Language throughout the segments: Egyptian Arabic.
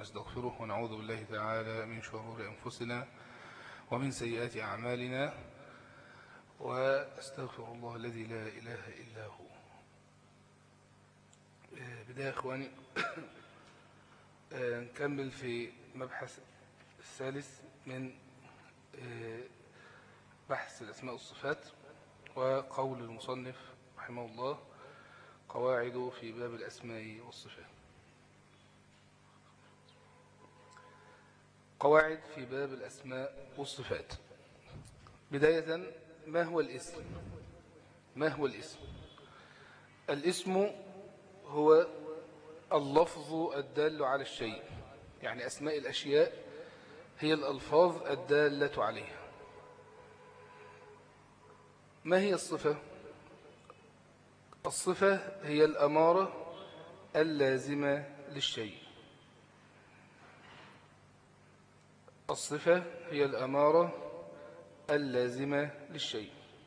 ونستغفره ونعوذ بالله تعالى من شرور أنفسنا ومن سيئات أعمالنا وأستغفر الله الذي لا إله إلا هو بداية أخواني نكمل في مبحث الثالث من بحث الأسماء والصفات وقول المصنف رحمه الله قواعد في باب الأسماء والصفات قواعد في باب الأسماء والصفات بداية ما هو الاسم ما هو الاسم الاسم هو اللفظ الدال على الشيء يعني أسماء الأشياء هي الألفاظ الدالة عليها ما هي الصفة؟ الصفة هي الأمارة اللازمة للشيء الصفة هي الأمارة اللازمة للشيء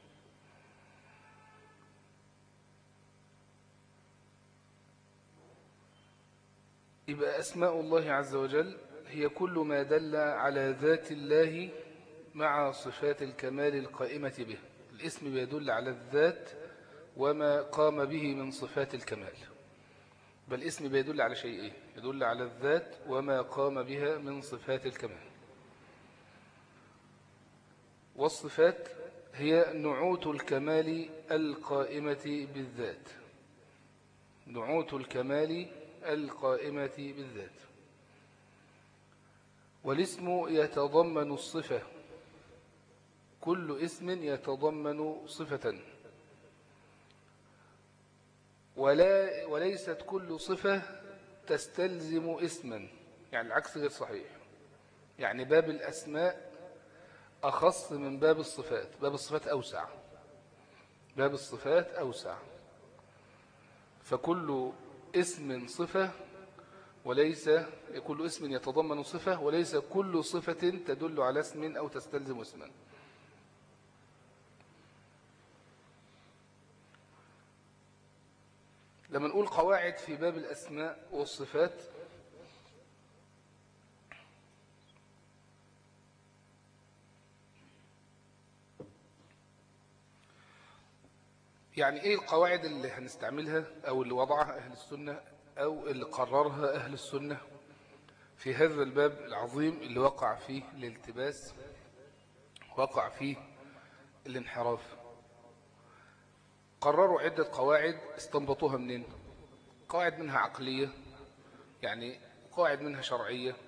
يبقى أسماء الله عز وجل هي كل ما دل على ذات الله مع صفات الكمال القائمة به الاسم بيدل على الذات وما قام به من صفات الكمال بل اسم بيدل على شيء إيه؟ يدل على الذات وما قام بها من صفات الكمال والصفات هي نعوت الكمال القائمة بالذات نعوت الكمال القائمة بالذات والاسم يتضمن الصفة كل اسم يتضمن صفة ولا وليست كل صفة تستلزم اسما يعني العكس غير صحيح يعني باب الأسماء أخص من باب الصفات باب الصفات أوسع باب الصفات أوسع فكل اسم صفة وليس كل اسم يتضمن صفة وليس كل صفة تدل على اسم أو تستلزم اسما لما نقول قواعد في باب الأسماء والصفات يعني ايه القواعد اللي هنستعملها او اللي وضعها اهل السنة او اللي قررها اهل السنة في هذا الباب العظيم اللي وقع فيه الالتباس وقع فيه الانحراف قرروا عدة قواعد استنبطوها منين قواعد منها عقلية يعني قواعد منها شرعية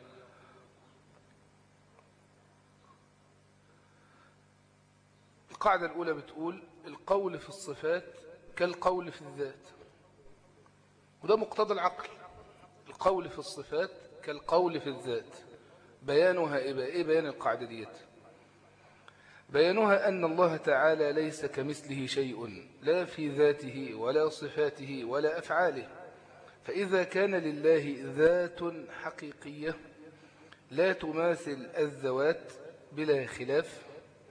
القاعدة الأولى بتقول القول في الصفات كالقول في الذات وده مقتضى العقل القول في الصفات كالقول في الذات بيانها إيه, إيه بيان القاعدة ديت بيانها أن الله تعالى ليس كمثله شيء لا في ذاته ولا صفاته ولا أفعاله فإذا كان لله ذات حقيقية لا تماثل الذوات بلا خلاف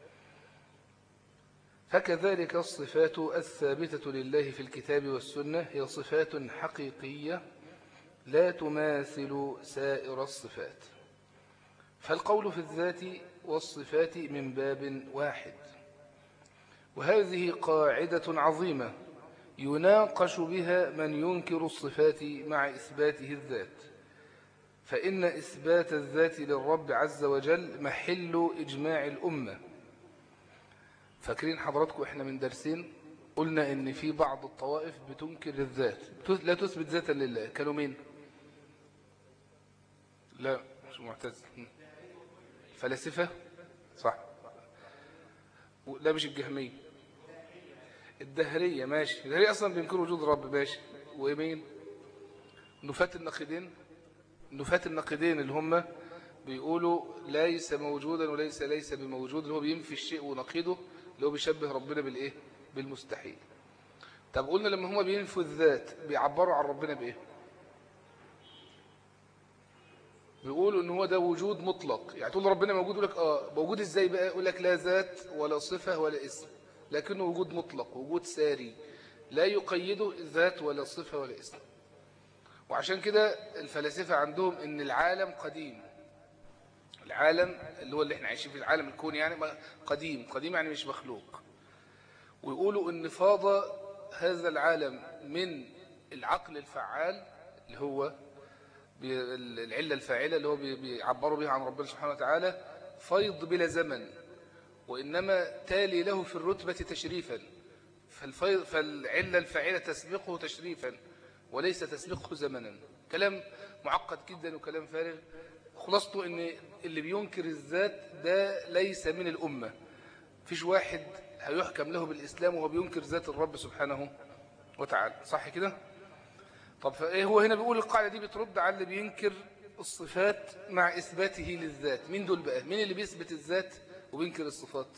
فكذلك الصفات الثابتة لله في الكتاب والسنة هي صفات حقيقية لا تماثل سائر الصفات فالقول في الذات والصفات من باب واحد وهذه قاعدة عظيمة يناقش بها من ينكر الصفات مع إثباته الذات فإن إثبات الذات للرب عز وجل محل إجماع الأمة فاكرين حضراتكم إحنا من درسين قلنا إن في بعض الطوائف بتنكر الذات لا تثبت ذاتا لله كانوا مين؟ لا مش معتز فلاسفة صح لا مش الجهمية الدهرية ماشي الدهرية أصلا بينكروا وجود رب ماشي ومين نفات النقيدين نفات النقيدين اللي هم بيقولوا ليس موجودا وليس ليس بموجود اللي هو بينفي الشيء ونقيده اللي هو بيشبه ربنا بالايه بالمستحيل طب قلنا لما هم بينفوا الذات بيعبروا عن ربنا بايه بيقولوا ان هو ده وجود مطلق يعني تقول ربنا موجود يقول لك اه موجود ازاي بقى يقول لك لا ذات ولا صفة ولا اسم لكنه وجود مطلق وجود ساري لا يقيده ذات ولا صفة ولا اسم وعشان كده الفلاسفة عندهم ان العالم قديم العالم اللي هو اللي احنا عايشين في العالم الكون يعني قديم قديم يعني مش مخلوق ويقولوا ان فاض هذا العالم من العقل الفعال اللي هو العلة الفاعلة اللي هو بيعبروا بها عن ربنا سبحانه وتعالى فيض بلا زمن وإنما تالي له في الرتبة تشريفا فالفيض فالعلة الفاعلة تسبقه تشريفا وليس تسبقه زمنا كلام معقد جدا وكلام فارغ خلاصته ان اللي بينكر الذات ده ليس من الأمة فيش واحد هيحكم له بالإسلام وهو بينكر ذات الرب سبحانه وتعالى صح كده طب فايه هو هنا بيقول القاعدة دي بترد على اللي بينكر الصفات مع إثباته للذات مين دول بقى مين اللي بيثبت الذات وبينكر الصفات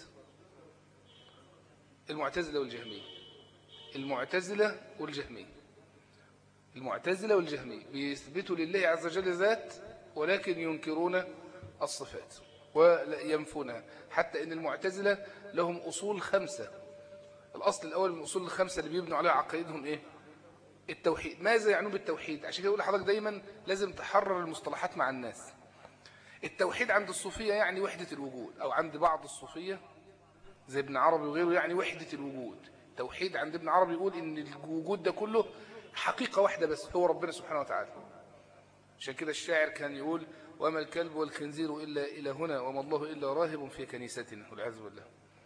المعتزلة والجهمية المعتزلة والجهمية المعتزلة والجهمية بيثبتوا لله عز وجل ذات ولكن ينكرون الصفات وينفونها حتى ان المعتزلة لهم أصول خمسة الأصل الأول من الأصول الخمسة اللي بيبنوا عليها عقائدهم إيه التوحيد ماذا يعنون بالتوحيد عشان كده أقول لحضرتك دايما لازم تحرر المصطلحات مع الناس التوحيد عند الصوفية يعني وحدة الوجود أو عند بعض الصوفية زي ابن عربي وغيره يعني وحدة الوجود توحيد عند ابن عربي يقول إن الوجود ده كله حقيقة واحدة بس هو ربنا سبحانه وتعالى عشان كده الشاعر كان يقول وما الكلب والخنزير إلا إلى هنا وما الله إلا راهب في كنيستنا والعياذ بالله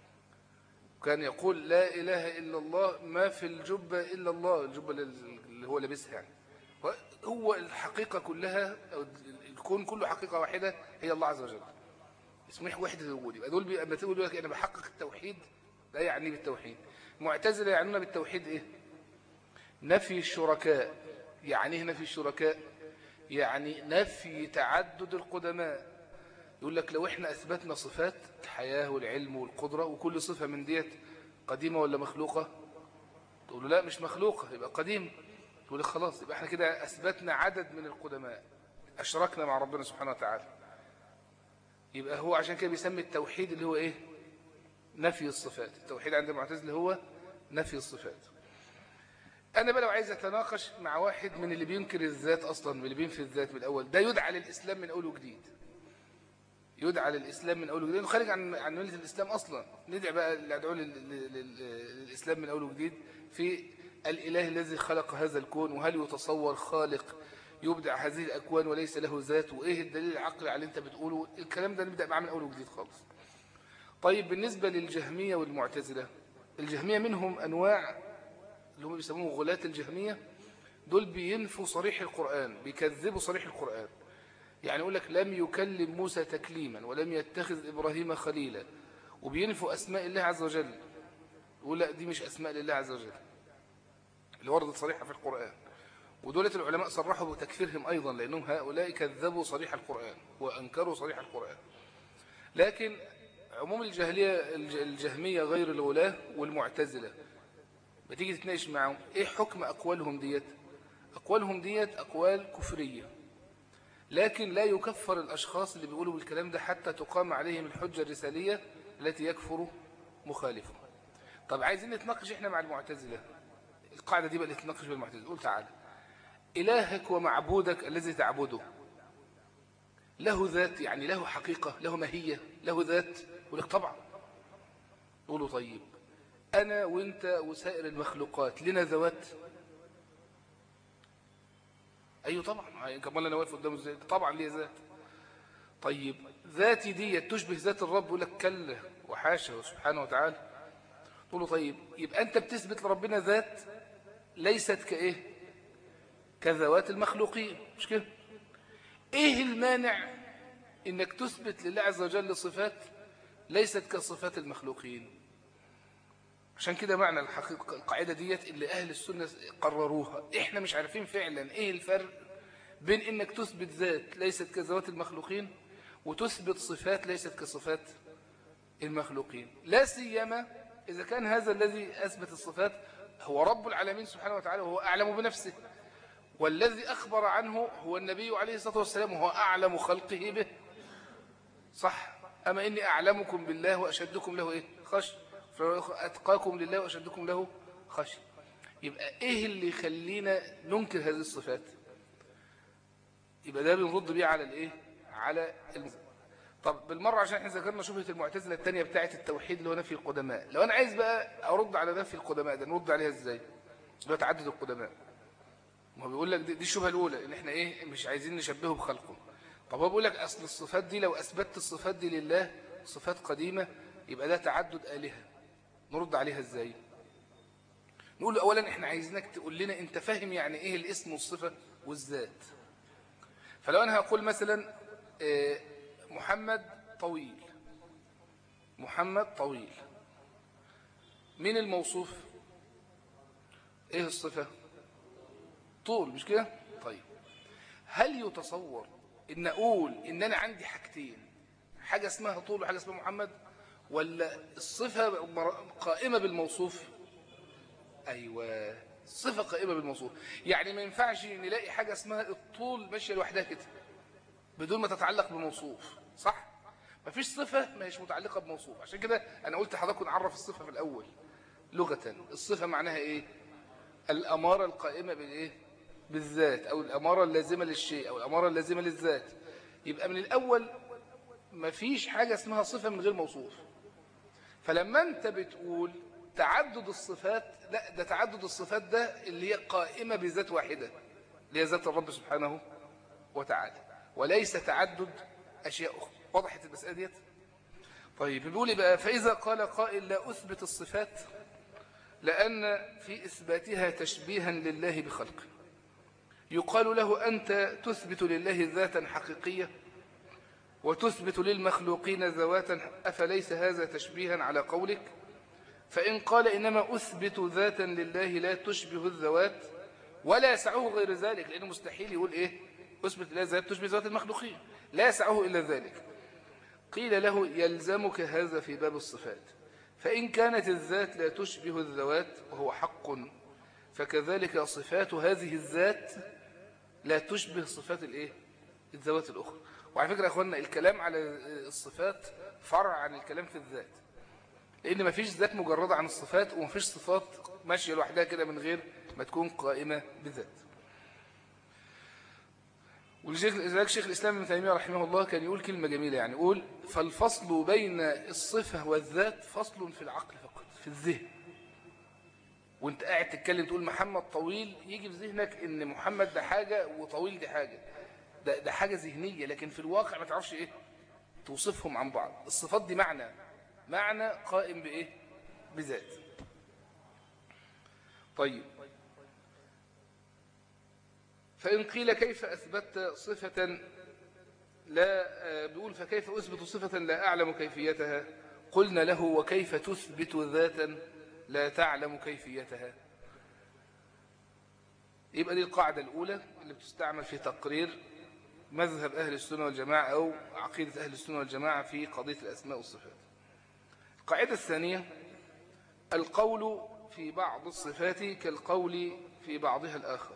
كان يقول لا إله إلا الله ما في الجبة إلا الله الجبة اللي هو لابسها يعني هو الحقيقة كلها الكون كله حقيقة واحدة هي الله عز وجل اسمه وحدة الوجود يبقى دول لما تقول لك أنا بحقق التوحيد لا يعني بالتوحيد معتزلة يعنون بالتوحيد إيه نفي الشركاء يعني ايه نفي الشركاء يعني نفي تعدد القدماء يقول لك لو احنا أثبتنا صفات الحياة والعلم والقدرة وكل صفة من ديت قديمة ولا مخلوقة تقول له لا مش مخلوقة يبقى قديم تقول لك خلاص يبقى احنا كده أثبتنا عدد من القدماء أشركنا مع ربنا سبحانه وتعالى يبقى هو عشان كده بيسمي التوحيد اللي هو ايه نفي الصفات التوحيد عند المعتزله هو نفي الصفات انا بقى لو عايز اتناقش مع واحد من اللي بينكر الذات اصلا من اللي بينفي الذات من الاول ده يدعى للاسلام من اول وجديد يدعى للاسلام من اول وجديد خارج عن عن مله الاسلام اصلا ندعي بقى ادعو للاسلام من اول وجديد في الاله الذي خلق هذا الكون وهل يتصور خالق يبدع هذه الأكوان وليس له ذات وإيه الدليل العقلي على اللي أنت بتقوله الكلام ده نبدأ معاه من أول وجديد خالص طيب بالنسبة للجهمية والمعتزلة الجهمية منهم أنواع اللي هم بيسموه غلاة الجهمية دول بينفوا صريح القرآن بيكذبوا صريح القرآن يعني يقول لك لم يكلم موسى تكليما ولم يتخذ إبراهيم خليلا وبينفوا أسماء الله عز وجل يقول لا دي مش أسماء لله عز وجل اللي وردت صريحة في القرآن ودولة العلماء صرحوا بتكفيرهم أيضا لأنهم هؤلاء كذبوا صريح القرآن وأنكروا صريح القرآن لكن عموم الجاهلية الجهمية غير الغلاة والمعتزلة بتيجي تتناقش معهم إيه حكم أقوالهم ديت أقوالهم ديت أقوال كفرية لكن لا يكفر الأشخاص اللي بيقولوا بالكلام ده حتى تقام عليهم الحجة الرسالية التي يكفر مخالفه طب عايزين نتناقش احنا مع المعتزلة القاعدة دي بقى اللي تتناقش بالمعتزلة قول تعالى إلهك ومعبودك الذي تعبده له ذات يعني له حقيقة له ماهية له ذات يقول لك طبعا قولوا طيب أنا وإنت وسائر المخلوقات لنا ذوات أيوه طبعا كمان أنا واقف قدامه ازاي طبعا ليه ذات طيب ذاتي دي تشبه ذات الرب يقول لك كلا وحاشا سبحانه وتعالى تقول له طيب يبقى أنت بتثبت لربنا ذات ليست كإيه كذوات المخلوقين مش كده ايه المانع انك تثبت لله عز وجل صفات ليست كصفات المخلوقين عشان كده معنى الحقيقة القاعدة ديت اللي أهل السنة قرروها إحنا مش عارفين فعلا إيه الفرق بين إنك تثبت ذات ليست كذوات المخلوقين وتثبت صفات ليست كصفات المخلوقين لا سيما إذا كان هذا الذي أثبت الصفات هو رب العالمين سبحانه وتعالى وهو أعلم بنفسه والذي أخبر عنه هو النبي عليه الصلاة والسلام وهو أعلم خلقه به صح أما إني أعلمكم بالله وأشدكم له إيه خش فأتقاكم لله وأشدكم له خش يبقى إيه اللي يخلينا ننكر هذه الصفات يبقى ده بنرد بيه على الايه على الم... طب بالمره عشان احنا ذكرنا شبهه المعتزله الثانيه بتاعه التوحيد اللي هو نفي القدماء لو انا عايز بقى ارد على نفي القدماء ده نرد عليها ازاي اللي هو تعدد القدماء ما هو بيقول لك دي, دي الشبهه الاولى ان احنا ايه مش عايزين نشبهه بخلقه طب هو بيقول لك اصل الصفات دي لو اثبتت الصفات دي لله صفات قديمه يبقى ده تعدد الهه نرد عليها ازاي نقول له اولا احنا عايزينك تقول لنا انت فاهم يعني ايه الاسم والصفه والذات فلو انا هقول مثلا آه، محمد طويل محمد طويل مين الموصوف ايه الصفه طول مش كده طيب هل يتصور ان اقول ان انا عندي حاجتين حاجه اسمها طول وحاجه اسمها محمد ولا الصفه قائمه بالموصوف ايوه الصفه قائمه بالموصوف يعني ما ينفعش نلاقي حاجه اسمها الطول ماشيه لوحدها كده بدون ما تتعلق بموصوف صح مفيش صفه ما هيش متعلقه بموصوف عشان كده انا قلت لحضراتكم نعرف الصفه في الاول لغه الصفه معناها ايه الاماره القائمه بالايه بالذات او الاماره اللازمه للشيء او الاماره اللازمه للذات يبقى من الاول مفيش حاجه اسمها صفه من غير موصوف فلما انت بتقول تعدد الصفات لا ده تعدد الصفات ده اللي هي قائمة بذات واحدة اللي هي ذات الرب سبحانه وتعالى وليس تعدد أشياء أخرى وضحت المسألة ديت طيب بيقول بقى فإذا قال قائل لا أثبت الصفات لأن في إثباتها تشبيها لله بخلقه يقال له أنت تثبت لله ذاتا حقيقية وتثبت للمخلوقين ذواتا أفليس هذا تشبيها على قولك فإن قال إنما أثبت ذاتا لله لا تشبه الذوات ولا يسعه غير ذلك لأنه مستحيل يقول إيه أثبت لله ذات تشبه ذات المخلوقين لا يسعه إلا ذلك قيل له يلزمك هذا في باب الصفات فإن كانت الذات لا تشبه الذوات وهو حق فكذلك صفات هذه الذات لا تشبه صفات الايه الذوات الأخرى وعلى فكرة يا أخوانا الكلام على الصفات فرع عن الكلام في الذات لأن مفيش ذات مجردة عن الصفات ومفيش صفات ماشية لوحدها كده من غير ما تكون قائمة بذات ولذلك شيخ الإسلام ابن تيمية رحمه الله كان يقول كلمة جميلة يعني يقول فالفصل بين الصفة والذات فصل في العقل فقط في الذهن وانت قاعد تتكلم تقول محمد طويل يجي في ذهنك ان محمد ده حاجة وطويل دي حاجة ده, ده حاجة ذهنية لكن في الواقع ما تعرفش ايه توصفهم عن بعض الصفات دي معنى معنى قائم بإيه بذات طيب فإن قيل كيف أثبت صفة لا بيقول فكيف أثبت صفة لا أعلم كيفيتها قلنا له وكيف تثبت ذاتا لا تعلم كيفيتها يبقى دي القاعدة الأولى اللي بتستعمل في تقرير مذهب أهل السنة والجماعة أو عقيدة أهل السنة والجماعة في قضية الأسماء والصفات القاعدة الثانية القول في بعض الصفات كالقول في بعضها الآخر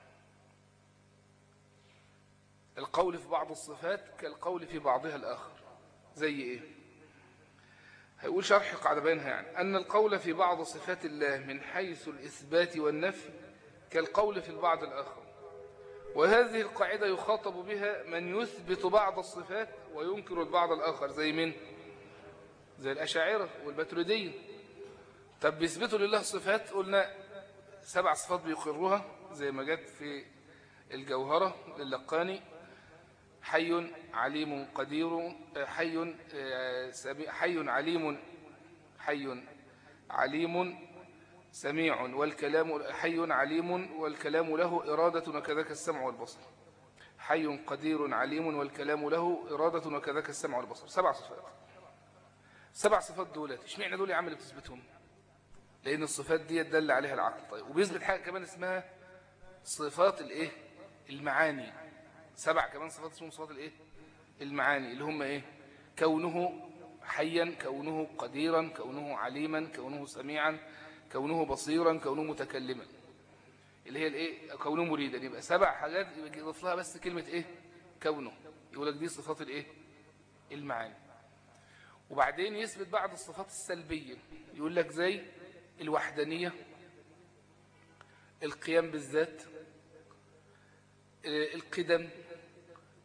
القول في بعض الصفات كالقول في بعضها الآخر زي إيه هيقول شرح قاعدة بينها يعني أن القول في بعض صفات الله من حيث الإثبات والنفي كالقول في البعض الآخر وهذه القاعدة يخاطب بها من يثبت بعض الصفات وينكر البعض الآخر زي من زي الأشاعرة والبترودية طب بيثبتوا لله صفات قلنا سبع صفات بيقروها زي ما جت في الجوهرة للقاني حي عليم قدير حي حي عليم حي عليم سميع والكلام حي عليم والكلام له إرادة وكذاك السمع والبصر حي قدير عليم والكلام له إرادة وكذاك السمع والبصر سبع صفات سبع صفات دولت اشمعنى دول يا عم اللي بتثبتهم لان الصفات دي دل عليها العقل طيب وبيثبت حاجه كمان اسمها صفات الايه المعاني سبع كمان صفات اسمهم صفات الايه المعاني اللي هم ايه كونه حيا كونه قديرا كونه عليما كونه سميعا كونه بصيرا كونه متكلما اللي هي الايه كونه مريدا يبقى سبع حاجات يبقى يضيف لها بس كلمه ايه كونه يقول لك دي صفات الايه المعاني وبعدين يثبت بعض الصفات السلبية يقول لك زي الوحدانية القيام بالذات القدم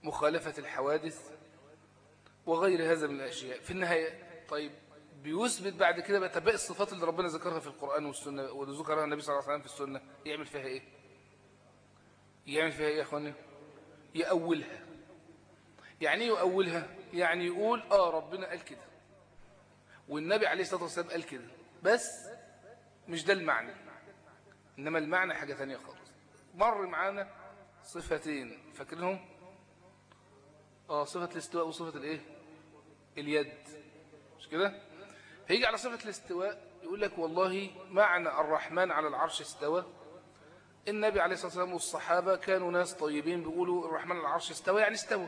مخالفة الحوادث وغير هذا من الأشياء في النهاية طيب بيثبت بعد كده بقى باقي الصفات اللي ربنا ذكرها في القرآن والسنة واللي ذكرها النبي صلى الله عليه وسلم في السنة يعمل فيها ايه يعمل فيها ايه يا اخواني يأولها يعني ايه يؤولها يعني يقول اه ربنا قال كده والنبي عليه الصلاة والسلام قال كده بس مش ده المعنى إنما المعنى حاجة ثانية خالص مر معانا صفتين فاكرينهم اه صفة الاستواء وصفة الايه اليد مش كده فيجي على صفة الاستواء يقول لك والله معنى الرحمن على العرش استوى النبي عليه الصلاة والسلام والصحابة كانوا ناس طيبين بيقولوا الرحمن على العرش استوى يعني استوى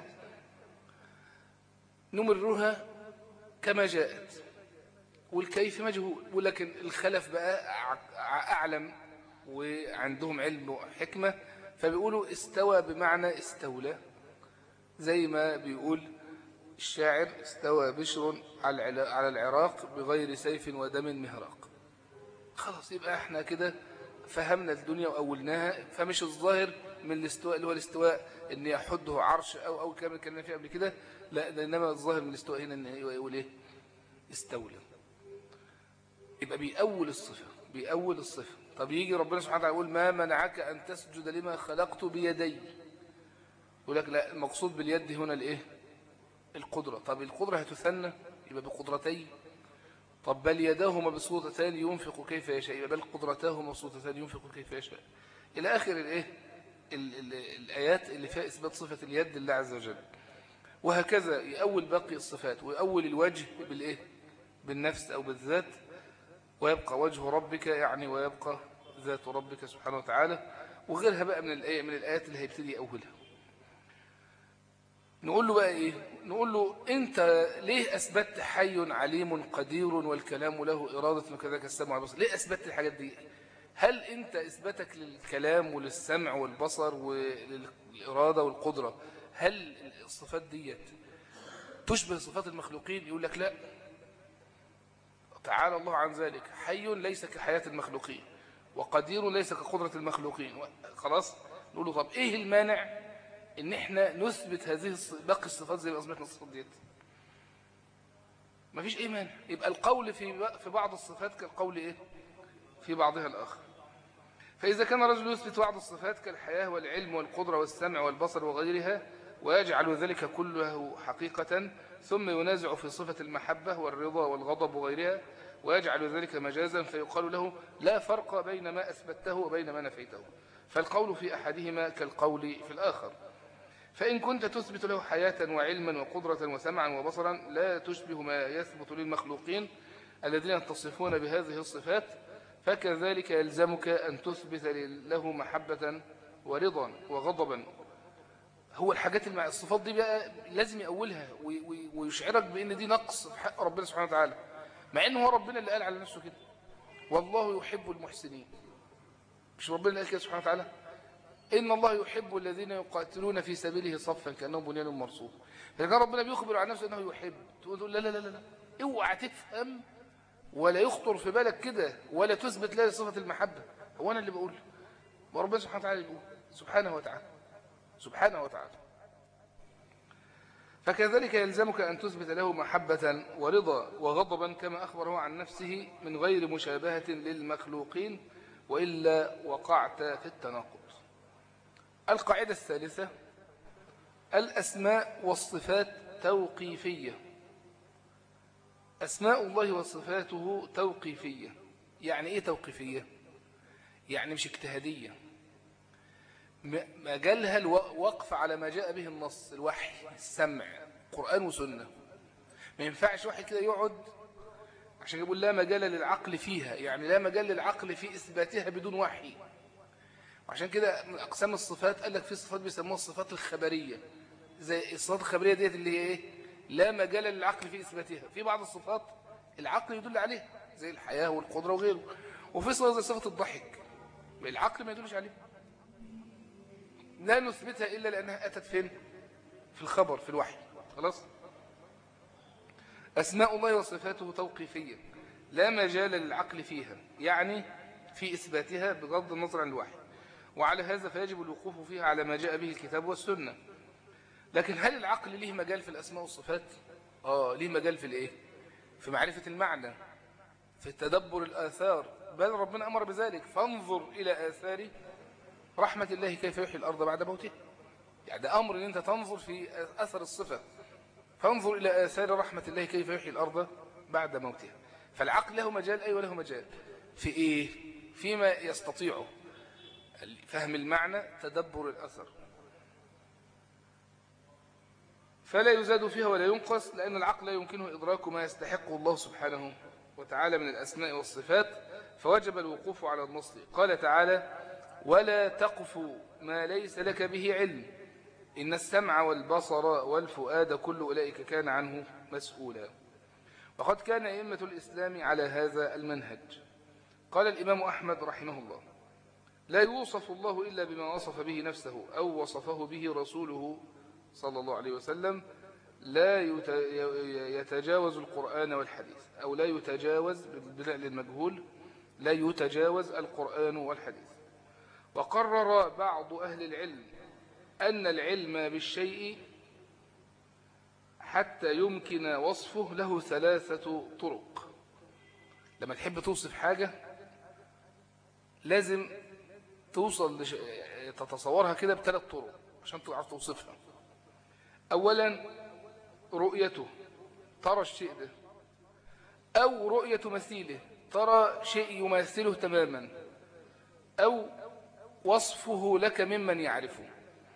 نمرها كما جاءت والكيف مجهول ولكن الخلف بقى أعلم وعندهم علم وحكمة فبيقولوا استوى بمعنى استولى زي ما بيقول الشاعر استوى بشر على العراق بغير سيف ودم مهراق خلاص يبقى احنا كده فهمنا الدنيا وأولناها فمش الظاهر من الاستواء اللي هو الاستواء ان يحده عرش او او كما كنا فيه قبل كده لا انما الظاهر من الاستواء هنا ان يقول ايه استولى يبقى بيأول الصفة بيأول الصفة طب يجي ربنا سبحانه وتعالى يقول ما منعك أن تسجد لما خلقت بيدي يقول لك لا المقصود باليد هنا الايه القدرة طب القدرة هتثنى يبقى بقدرتين طب بل يداه مبسوطتان ينفق كيف يشاء يبقى بل قدرتاه مبسوطتان ينفق كيف يشاء إلى آخر الإيه ال ال الآيات اللي فيها إثبات صفة اليد لله عز وجل وهكذا يأول باقي الصفات ويأول الوجه بالإيه بالنفس أو بالذات ويبقى وجه ربك يعني ويبقى ذات ربك سبحانه وتعالى وغيرها بقى من الآية من الآيات اللي هيبتدي أولها نقول له بقى إيه نقول له أنت ليه أثبتت حي عليم قدير والكلام له إرادة وكذلك السمع والبصر ليه أثبتت الحاجات دي هل أنت إثباتك للكلام وللسمع والبصر وللإرادة والقدرة هل الصفات ديت تشبه صفات المخلوقين يقول لك لا تعالى الله عن ذلك حي ليس كحياة المخلوقين وقدير ليس كقدرة المخلوقين خلاص نقول له طب ايه المانع ان احنا نثبت هذه باقي الصفات زي ما اثبتنا الصفات ديت مفيش اي مانع يبقى القول في في بعض الصفات كالقول ايه في بعضها الاخر فاذا كان رجل يثبت بعض الصفات كالحياه والعلم والقدره والسمع والبصر وغيرها ويجعل ذلك كله حقيقه ثم ينازع في صفه المحبه والرضا والغضب وغيرها ويجعل ذلك مجازا فيقال له لا فرق بين ما أثبته وبين ما نفيته فالقول في أحدهما كالقول في الآخر فإن كنت تثبت له حياة وعلما وقدرة وسمعا وبصرا لا تشبه ما يثبت للمخلوقين الذين يتصفون بهذه الصفات فكذلك يلزمك أن تثبت له محبة ورضا وغضبا هو الحاجات المع... الصفات دي بقى لازم يأولها ويشعرك بأن دي نقص في حق ربنا سبحانه وتعالى مع انه هو ربنا اللي قال على نفسه كده والله يحب المحسنين مش ربنا اللي قال كده سبحانه وتعالى إن الله يحب الذين يقاتلون في سبيله صفا كأنهم بنيان مرصوص فإذا كان ربنا بيخبر عن نفسه أنه يحب تقول لا لا لا لا اوعى تفهم ولا يخطر في بالك كده ولا تثبت له صفة المحبة هو أنا اللي بقول وربنا سبحانه وتعالى يقول سبحانه وتعالى سبحانه وتعالى فكذلك يلزمك أن تثبت له محبة ورضا وغضبا كما أخبره عن نفسه من غير مشابهة للمخلوقين وإلا وقعت في التناقض القاعدة الثالثة الأسماء والصفات توقيفية أسماء الله وصفاته توقيفية يعني إيه توقيفية؟ يعني مش اجتهادية مجالها الوقف على ما جاء به النص الوحي السمع قرآن وسنة ما ينفعش واحد كده يقعد عشان يقول لا مجال للعقل فيها يعني لا مجال للعقل في إثباتها بدون وحي وعشان كده من أقسام الصفات قال لك في صفات بيسموها الصفات الخبرية زي الصفات الخبرية ديت اللي هي إيه لا مجال للعقل في إثباتها في بعض الصفات العقل يدل عليها زي الحياة والقدرة وغيره وفي صفات زي صفة الضحك العقل ما يدلش عليها لا نثبتها إلا لأنها أتت فين في الخبر في الوحي خلاص أسماء الله وصفاته توقيفية لا مجال للعقل فيها يعني في إثباتها بغض النظر عن الوحي وعلى هذا فيجب الوقوف فيها على ما جاء به الكتاب والسنة لكن هل العقل ليه مجال في الأسماء والصفات آه ليه مجال في الإيه في معرفة المعنى في تدبر الآثار بل ربنا أمر بذلك فانظر إلى آثار رحمة الله كيف يحيي الأرض بعد موتها يعني ده أمر أن أنت تنظر في أثر الصفة فانظر إلى آثار رحمة الله كيف يحيي الأرض بعد موتها فالعقل له مجال أيوة له مجال في إيه فيما يستطيعه فهم المعنى تدبر الأثر فلا يزاد فيها ولا ينقص لأن العقل لا يمكنه إدراك ما يستحقه الله سبحانه وتعالى من الأسماء والصفات فوجب الوقوف على النص قال تعالى ولا تقف ما ليس لك به علم إن السمع والبصر والفؤاد كل أولئك كان عنه مسؤولا وقد كان أئمة الإسلام على هذا المنهج قال الإمام أحمد رحمه الله لا يوصف الله إلا بما وصف به نفسه أو وصفه به رسوله صلى الله عليه وسلم لا يتجاوز القرآن والحديث أو لا يتجاوز بالبناء للمجهول لا يتجاوز القرآن والحديث وقرر بعض أهل العلم أن العلم بالشيء حتى يمكن وصفه له ثلاثة طرق لما تحب توصف حاجة لازم توصل لش... تتصورها كده بثلاث طرق عشان تعرف توصفها أولا رؤيته ترى الشيء ده أو رؤية مثيله ترى شيء يماثله تماما أو وصفه لك ممن يعرفه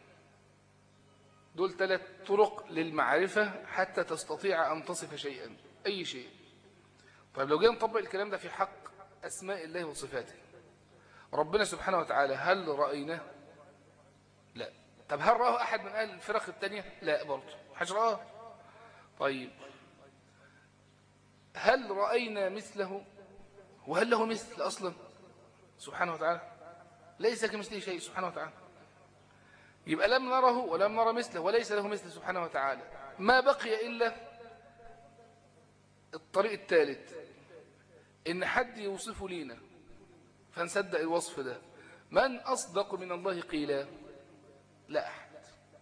دول ثلاث طرق للمعرفة حتى تستطيع أن تصف شيئا أي شيء طيب لو جينا نطبق الكلام ده في حق أسماء الله وصفاته ربنا سبحانه وتعالى هل رأيناه لا طب هل رأى أحد من أهل الفرق التانية لا برضه حاج رأى طيب هل رأينا مثله وهل له مثل أصلا سبحانه وتعالى ليس كمثله شيء سبحانه وتعالى يبقى لم نره ولم نرى مثله وليس له مثل سبحانه وتعالى ما بقي إلا الطريق الثالث إن حد يوصف لينا فنصدق الوصف ده من أصدق من الله قيلا لا أحد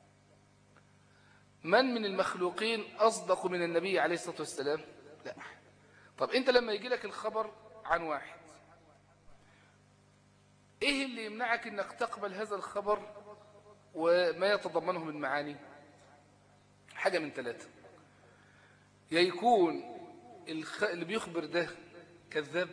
من من المخلوقين أصدق من النبي عليه الصلاة والسلام لا أحد طب أنت لما يجي لك الخبر عن واحد إيه اللي يمنعك أنك تقبل هذا الخبر وما يتضمنه من معاني حاجة من ثلاثة يا يكون اللي بيخبر ده كذاب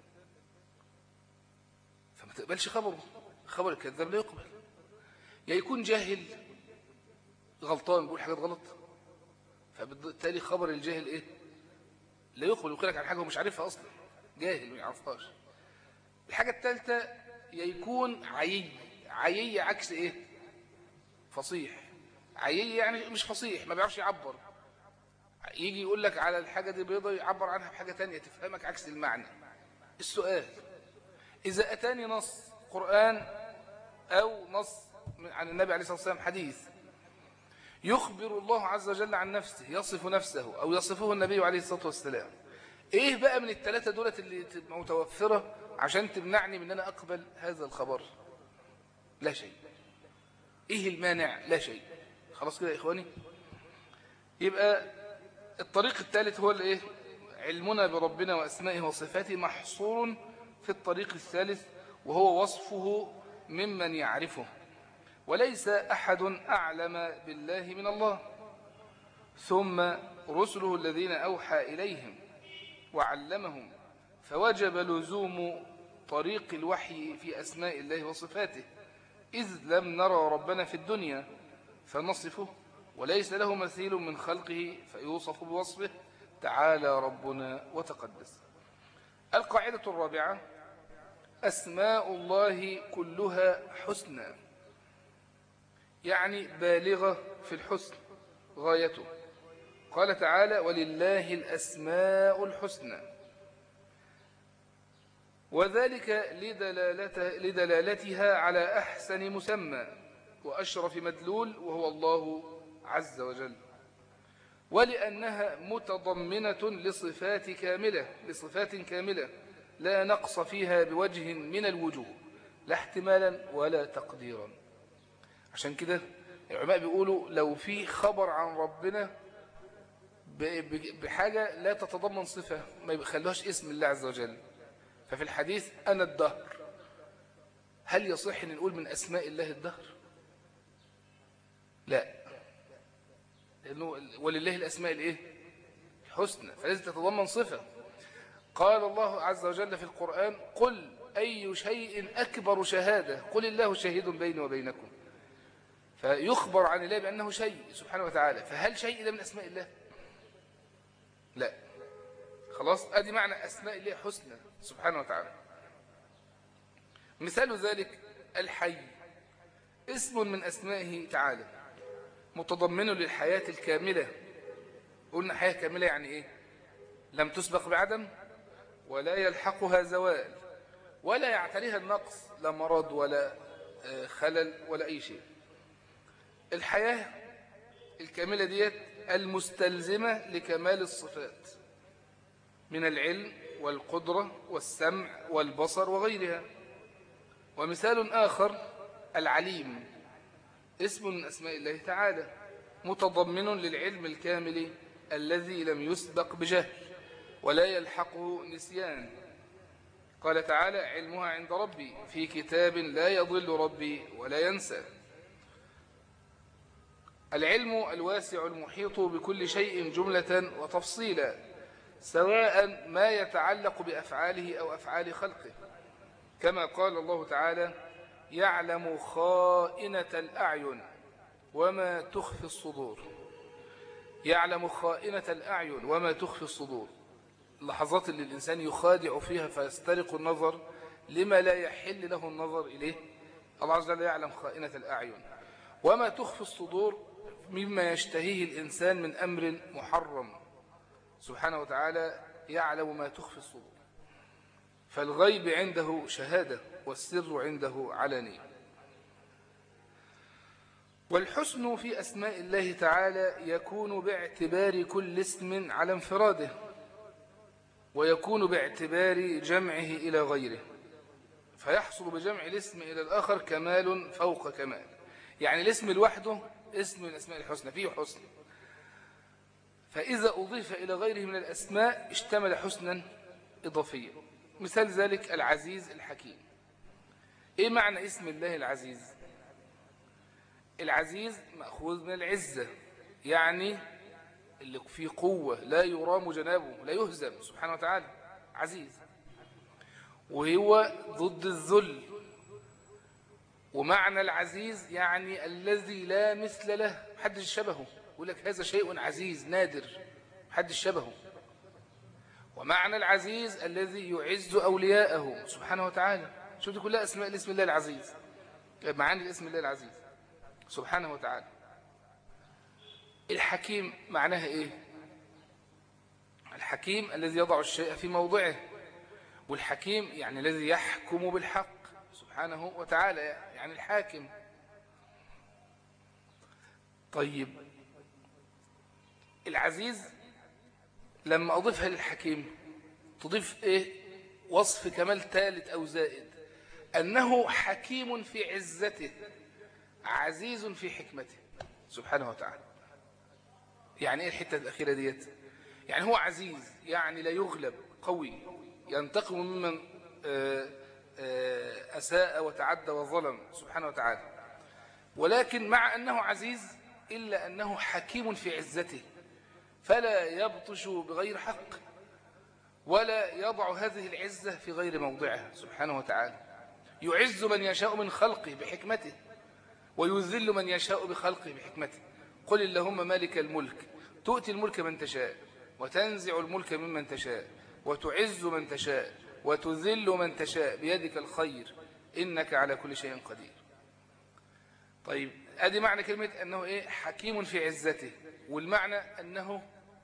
فما تقبلش خبره خبر الكذاب لا يقبل يا يكون جاهل غلطان بيقول حاجات غلط فبالتالي خبر الجاهل ايه لا يقبل يقول لك عن حاجه هو مش عارفها اصلا جاهل ما يعرفهاش الحاجه الثالثه يا يكون عيي عيي عكس ايه فصيح عيي يعني مش فصيح ما بيعرفش يعبر يجي يقول لك على الحاجه دي بيضه يعبر عنها بحاجه تانية تفهمك عكس المعنى السؤال إذا أتاني نص قرآن أو نص عن النبي عليه الصلاة والسلام حديث يخبر الله عز وجل عن نفسه يصف نفسه أو يصفه النبي عليه الصلاة والسلام إيه بقى من الثلاثة دولة اللي متوفرة عشان تمنعني من أن أنا أقبل هذا الخبر لا شيء إيه المانع لا شيء خلاص كده يا إخواني يبقى الطريق الثالث هو الإيه علمنا بربنا وأسمائه وصفاته محصور في الطريق الثالث وهو وصفه ممن يعرفه وليس أحد أعلم بالله من الله ثم رسله الذين أوحى إليهم وعلمهم فوجب لزوم طريق الوحي في أسماء الله وصفاته إذ لم نرى ربنا في الدنيا فنصفه وليس له مثيل من خلقه فيوصف بوصفه تعالى ربنا وتقدس القاعدة الرابعة أسماء الله كلها حسنى يعني بالغة في الحسن غايته قال تعالى ولله الأسماء الحسنى وذلك لدلالتها على أحسن مسمى وأشرف مدلول وهو الله عز وجل ولأنها متضمنة لصفات كاملة لصفات كاملة لا نقص فيها بوجه من الوجوه لا احتمالا ولا تقديرا عشان كده العلماء بيقولوا لو في خبر عن ربنا بحاجة لا تتضمن صفة ما يخلوهاش اسم الله عز وجل ففي الحديث أنا الدهر هل يصح أن نقول من أسماء الله الدهر لا لأنه ولله الأسماء الإيه حسنى فلازم تتضمن صفة قال الله عز وجل في القرآن قل أي شيء أكبر شهادة قل الله شهيد بيني وبينكم فيخبر عن الله بأنه شيء سبحانه وتعالى فهل شيء ده من أسماء الله لا خلاص ادي معنى اسماء الله حسنى سبحانه وتعالى مثال ذلك الحي اسم من اسمائه تعالى متضمن للحياة الكاملة قلنا حياة كاملة يعني ايه لم تسبق بعدم ولا يلحقها زوال ولا يعتريها النقص لا مرض ولا آه، خلل ولا أي شيء الحياة الكاملة ديت المستلزمة لكمال الصفات من العلم والقدرة والسمع والبصر وغيرها ومثال آخر العليم اسم من أسماء الله تعالى متضمن للعلم الكامل الذي لم يسبق بجهل ولا يلحقه نسيان قال تعالى علمها عند ربي في كتاب لا يضل ربي ولا ينسى العلم الواسع المحيط بكل شيء جملة وتفصيلا سواء ما يتعلق بأفعاله أو أفعال خلقه كما قال الله تعالى يعلم خائنة الأعين وما تخفي الصدور يعلم خائنة الأعين وما تخفي الصدور اللحظات اللي الإنسان يخادع فيها فيسترق النظر لما لا يحل له النظر إليه الله عز وجل يعلم خائنة الأعين وما تخفي الصدور مما يشتهيه الإنسان من أمر محرم سبحانه وتعالى يعلم ما تخفي الصدور فالغيب عنده شهادة والسر عنده علني والحسن في أسماء الله تعالى يكون باعتبار كل اسم على انفراده ويكون باعتبار جمعه إلى غيره فيحصل بجمع الاسم إلى الآخر كمال فوق كمال يعني الاسم لوحده اسم من الأسماء الحسنى فيه حسن فإذا أضيف إلى غيره من الأسماء اشتمل حسنا إضافيا مثال ذلك العزيز الحكيم إيه معنى اسم الله العزيز العزيز مأخوذ من العزة يعني اللي فيه قوة لا يرام جنابه لا يهزم سبحانه وتعالى عزيز وهو ضد الذل ومعنى العزيز يعني الذي لا مثل له محدش شبهه يقول لك هذا شيء عزيز نادر محدش شبهه ومعنى العزيز الذي يعز أولياءه سبحانه وتعالى شو دي كلها اسماء الاسم الله العزيز معاني الاسم الله العزيز سبحانه وتعالى الحكيم معناها ايه الحكيم الذي يضع الشيء في موضعه والحكيم يعني الذي يحكم بالحق سبحانه وتعالى يعني الحاكم طيب العزيز لما أضيفها للحكيم تضيف إيه وصف كمال ثالث أو زائد أنه حكيم في عزته عزيز في حكمته سبحانه وتعالى يعني إيه الحتة الأخيرة ديت يعني هو عزيز يعني لا يغلب قوي ينتقم ممن آه آه، أساء وتعدى وظلم سبحانه وتعالى ولكن مع أنه عزيز إلا أنه حكيم في عزته فلا يبطش بغير حق ولا يضع هذه العزة في غير موضعها سبحانه وتعالى يعز من يشاء من خلقه بحكمته ويذل من يشاء بخلقه بحكمته قل اللهم مالك الملك تؤتي الملك من تشاء وتنزع الملك ممن تشاء وتعز من تشاء وتذل من تشاء بيدك الخير إنك على كل شيء قدير طيب ادي معنى كلمة أنه إيه حكيم في عزته والمعنى أنه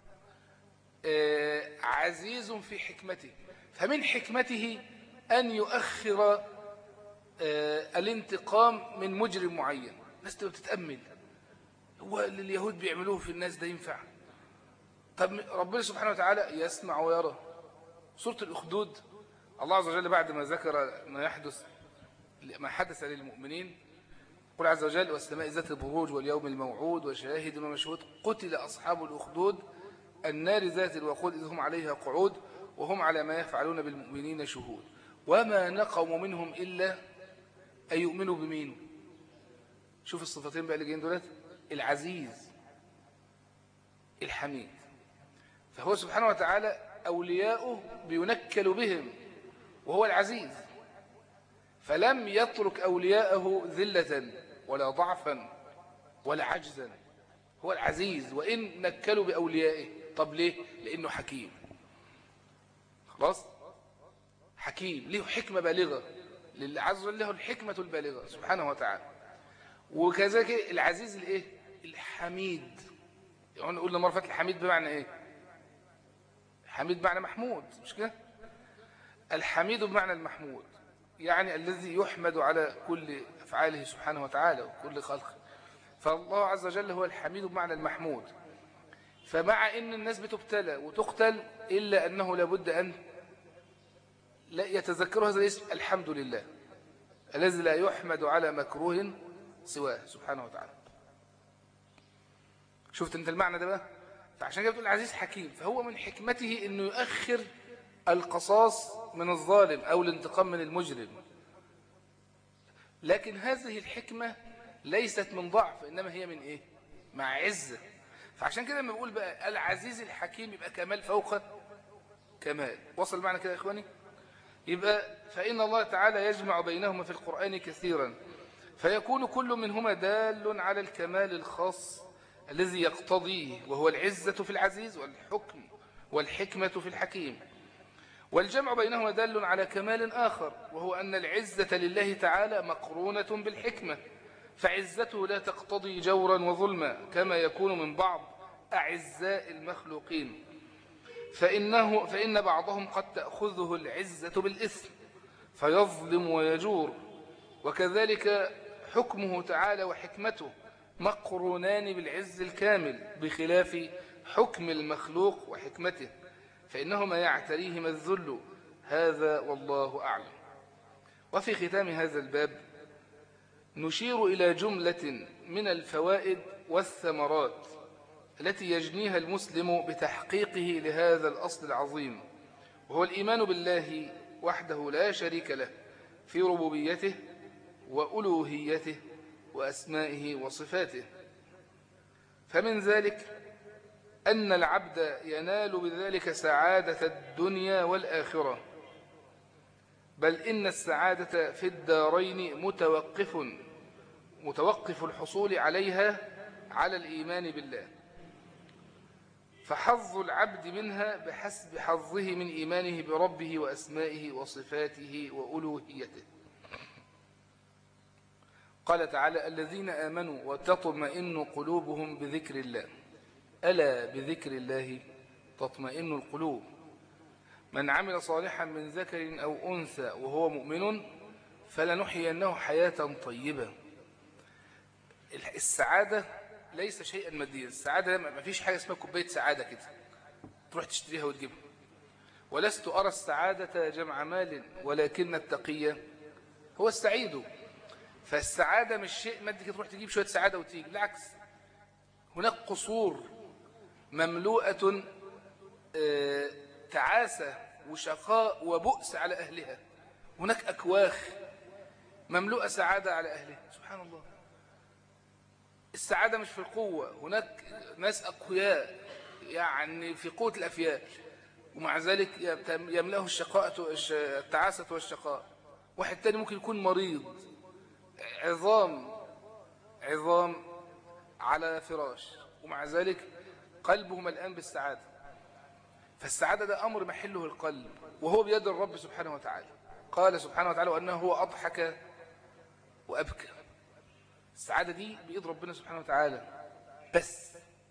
آه عزيز في حكمته فمن حكمته أن يؤخر آه الانتقام من مجرم معين الناس تبقى بتتأمل هو اللي اليهود بيعملوه في الناس ده ينفع طب ربنا سبحانه وتعالى يسمع ويرى سورة الأخدود الله عز وجل بعد ما ذكر ما يحدث ما حدث للمؤمنين قل عز وجل والسماء ذات البروج واليوم الموعود وشاهد ومشهود قتل أصحاب الأخدود النار ذات الوقود إذ هم عليها قعود وهم على ما يفعلون بالمؤمنين شهود وما نقموا منهم إلا أن يؤمنوا بمين شوف الصفتين بقى اللي جايين دولت العزيز الحميد فهو سبحانه وتعالى أولياؤه بينكل بهم وهو العزيز فلم يترك أولياءه ذلة ولا ضعفا ولا عجزا هو العزيز وإن نكلوا بأوليائه طب ليه؟ لأنه حكيم خلاص حكيم له حكمة بالغة للعز وجل له الحكمة البالغة سبحانه وتعالى وكذلك العزيز الايه الحميد يعني قلنا مرة فاتت الحميد بمعنى ايه حميد بمعنى محمود مش كده الحميد بمعنى المحمود يعني الذي يحمد على كل أفعاله سبحانه وتعالى وكل خلقه فالله عز وجل هو الحميد بمعنى المحمود فمع ان الناس بتبتلى وتقتل إلا أنه لابد أن لا يتذكر هذا الاسم الحمد لله الذي لا يحمد على مكروه سواه سبحانه وتعالى شفت انت المعنى ده بقى فعشان كده بتقول العزيز حكيم فهو من حكمته انه يؤخر القصاص من الظالم او الانتقام من المجرم لكن هذه الحكمة ليست من ضعف إنما هي من إيه مع عزة فعشان كده لما بقول بقى العزيز الحكيم يبقى كمال فوق كمال وصل معنا كده يا إخواني يبقى فإن الله تعالى يجمع بينهما في القرآن كثيرا فيكون كل منهما دال على الكمال الخاص الذي يقتضيه وهو العزة في العزيز والحكم والحكمة في الحكيم والجمع بينهما دال على كمال آخر وهو أن العزة لله تعالى مقرونة بالحكمة فعزته لا تقتضي جورا وظلما كما يكون من بعض أعزاء المخلوقين فإنه فإن بعضهم قد تأخذه العزة بالإثم فيظلم ويجور وكذلك حكمه تعالى وحكمته مقرونان بالعز الكامل بخلاف حكم المخلوق وحكمته فإنهما يعتريهما الذل هذا والله أعلم وفي ختام هذا الباب نشير إلى جملة من الفوائد والثمرات التي يجنيها المسلم بتحقيقه لهذا الأصل العظيم وهو الإيمان بالله وحده لا شريك له في ربوبيته وألوهيته وأسمائه وصفاته فمن ذلك أن العبد ينال بذلك سعادة الدنيا والآخرة بل إن السعادة في الدارين متوقف متوقف الحصول عليها على الإيمان بالله فحظ العبد منها بحسب حظه من إيمانه بربه وأسمائه وصفاته وألوهيته قال تعالى الذين آمنوا وتطمئن قلوبهم بذكر الله ألا بذكر الله تطمئن القلوب من عمل صالحا من ذكر أو أنثى وهو مؤمن فلنحيينه حياة طيبة السعادة ليس شيئا ماديا السعادة ما فيش حاجة اسمها كوباية سعادة كده تروح تشتريها وتجيبها ولست أرى السعادة جمع مال ولكن التقية هو السعيد فالسعادة مش شيء مادي كده تروح تجيب شوية سعادة وتيجي بالعكس هناك قصور مملوءة آه، تعاسة وشقاء وبؤس على أهلها هناك أكواخ مملوءة سعادة على أهلها سبحان الله السعادة مش في القوة هناك ناس أقوياء يعني في قوة الأفيال ومع ذلك يملأه الشقاء التعاسة والشقاء واحد تاني ممكن يكون مريض عظام عظام على فراش ومع ذلك قلبه ملآن بالسعادة فالسعادة ده أمر محله القلب وهو بيد الرب سبحانه وتعالى قال سبحانه وتعالى وأنه هو أضحك وأبكى السعادة دي بإيد ربنا سبحانه وتعالى بس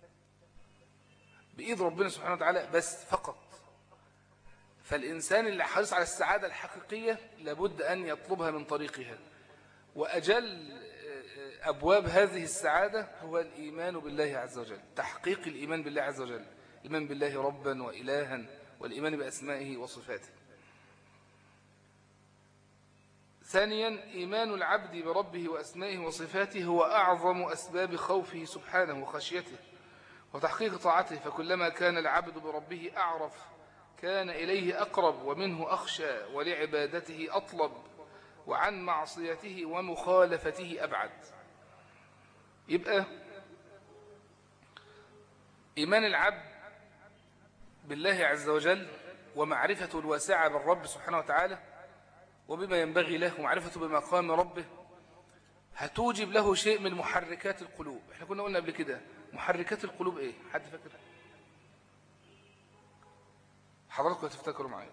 بإيد ربنا سبحانه وتعالى بس فقط فالإنسان اللي حريص على السعادة الحقيقية لابد أن يطلبها من طريقها وأجل أبواب هذه السعادة هو الإيمان بالله عز وجل تحقيق الإيمان بالله عز وجل الإيمان بالله ربا وإلها والإيمان بأسمائه وصفاته ثانيا إيمان العبد بربه وأسمائه وصفاته هو أعظم أسباب خوفه سبحانه وخشيته وتحقيق طاعته فكلما كان العبد بربه أعرف كان إليه أقرب ومنه أخشى ولعبادته أطلب وعن معصيته ومخالفته أبعد يبقى إيمان العبد بالله عز وجل ومعرفته الواسعة بالرب سبحانه وتعالى وبما ينبغي له ومعرفته بمقام ربه هتوجب له شيء من محركات القلوب احنا كنا قلنا قبل كده محركات القلوب ايه حد فاكر حضراتكم هتفتكروا معايا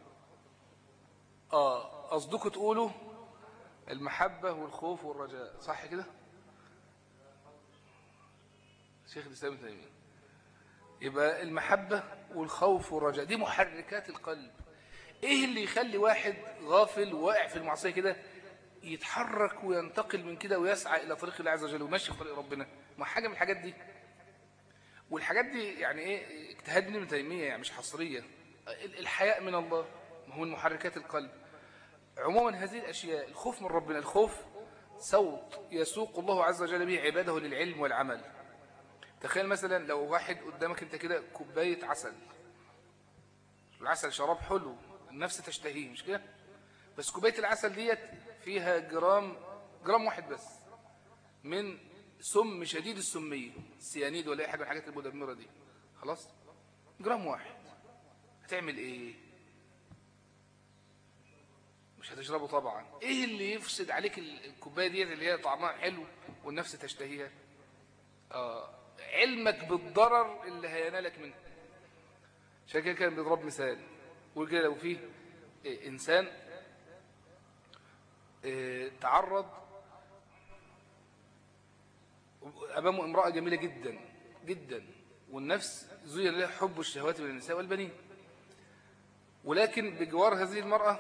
اه قصدكم تقولوا المحبة والخوف والرجاء صح كده شيخ الإسلام تيمية يبقى المحبة والخوف والرجاء دي محركات القلب ايه اللي يخلي واحد غافل واقع في المعصية كده يتحرك وينتقل من كده ويسعى إلى طريق الله عز وجل ويمشي في طريق ربنا ما حاجة من الحاجات دي والحاجات دي يعني ايه اجتهاد ابن تيمية يعني مش حصرية الحياء من الله ما هو من محركات القلب عموما هذه الأشياء الخوف من ربنا الخوف صوت يسوق الله عز وجل به عباده للعلم والعمل تخيل مثلا لو واحد قدامك انت كده كوباية عسل العسل شراب حلو النفس تشتهيه مش كده بس كوباية العسل ديت فيها جرام جرام واحد بس من سم شديد السمية السيانيد ولا اي حاجة من الحاجات المدمرة دي خلاص جرام واحد هتعمل ايه مش هتشربه طبعا ايه اللي يفسد عليك الكوبايه ديت اللي هي طعمها حلو والنفس تشتهيها آه علمك بالضرر اللي هينالك منه عشان كده كان بيضرب مثال يقول كده لو فيه إيه انسان إيه تعرض امامه امراه جميله جدا جدا والنفس زين لها حب الشهوات من النساء والبنين ولكن بجوار هذه المرأة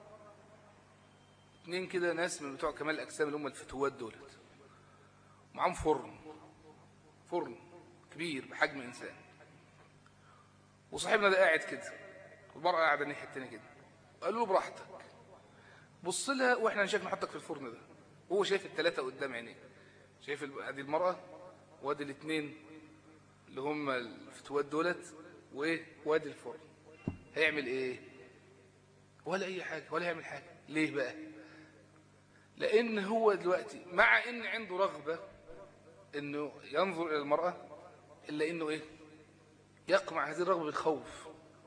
اتنين كده ناس من بتوع كمال الأجسام اللي هم الفتوات دولت معاهم فرن فرن كبير بحجم إنسان وصاحبنا ده قاعد كده والمرأة قاعدة الناحية التانية كده قالوا له براحتك بص لها واحنا نشاف نحطك في الفرن ده وهو شايف الثلاثة قدام عينيه شايف هذه المرأة وادي الاثنين اللي هم الفتوات دولت وادي الفرن هيعمل ايه ولا اي حاجة ولا هيعمل حاجة ليه بقى لان هو دلوقتي مع ان عنده رغبة انه ينظر الى المرأة الا انه ايه يقمع هذه الرغبة بالخوف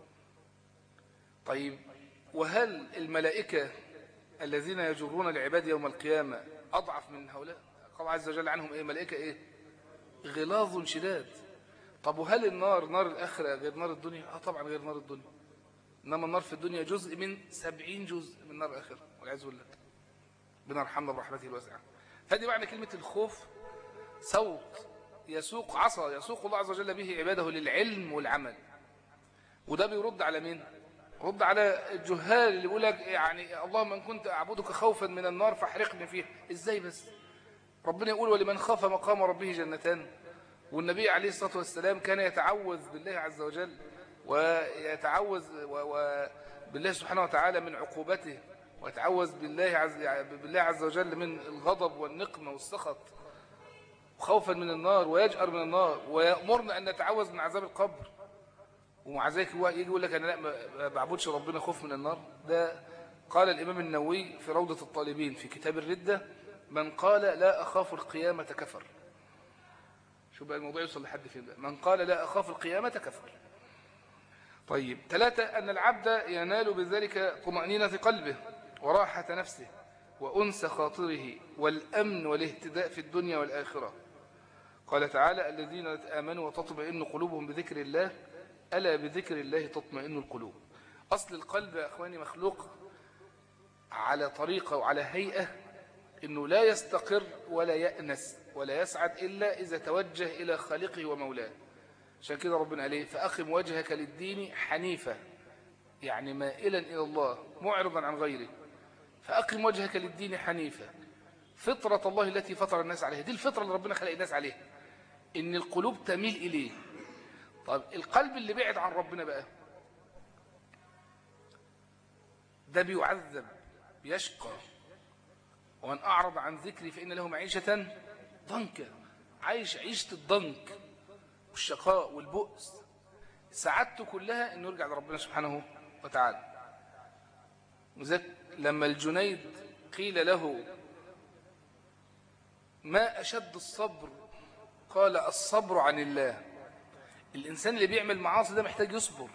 طيب وهل الملائكة الذين يجرون العباد يوم القيامة أضعف من هؤلاء قال عز وجل عنهم إيه ملائكة إيه غلاظ شداد طب وهل النار نار الآخرة غير نار الدنيا آه طبعا غير نار الدنيا إنما النار في الدنيا جزء من سبعين جزء من نار الآخرة والعياذ بالله بنرحمنا برحمته الواسعة هذه معنى كلمة الخوف صوت يسوق عصا يسوق الله عز وجل به عباده للعلم والعمل وده بيرد على مين رد على الجهال اللي يقول لك يعني اللهم ان كنت اعبدك خوفا من النار فاحرقني فيها ازاي بس ربنا يقول ولمن خاف مقام ربه جنتان والنبي عليه الصلاه والسلام كان يتعوذ بالله عز وجل ويتعوذ و... و... بالله سبحانه وتعالى من عقوبته ويتعوذ بالله عز بالله عز وجل من الغضب والنقمه والسخط خوفا من النار ويجأر من النار ويأمرنا أن نتعوذ من عذاب القبر ومع ذلك هو يجي يقول لك أنا لا ما بعبدش ربنا خوف من النار ده قال الإمام النووي في روضة الطالبين في كتاب الردة من قال لا أخاف القيامة كفر شو بقى الموضوع يوصل لحد فين بقى من قال لا أخاف القيامة كفر طيب ثلاثة أن العبد ينال بذلك طمأنينة قلبه وراحة نفسه وأنس خاطره والأمن والاهتداء في الدنيا والآخرة قال تعالى الذين آمنوا وتطمئن قلوبهم بذكر الله ألا بذكر الله تطمئن القلوب أصل القلب يا أخواني مخلوق على طريقة وعلى هيئة أنه لا يستقر ولا يأنس ولا يسعد إلا إذا توجه إلى خالقه ومولاه عشان كده ربنا عليه فأقم وجهك للدين حنيفة يعني مائلا إلى الله معرضا عن غيره فأقم وجهك للدين حنيفة فطرة الله التي فطر الناس عليها دي الفطرة اللي ربنا خلق الناس عليها إن القلوب تميل إليه طب القلب اللي بعد عن ربنا بقى ده بيعذب بيشقى ومن أعرض عن ذكري فإن له معيشة ضنكا عايش عيشة الضنك والشقاء والبؤس سعادته كلها أنه يرجع لربنا سبحانه وتعالى وذلك لما الجنيد قيل له ما أشد الصبر قال الصبر عن الله الإنسان اللي بيعمل معاصي ده محتاج يصبر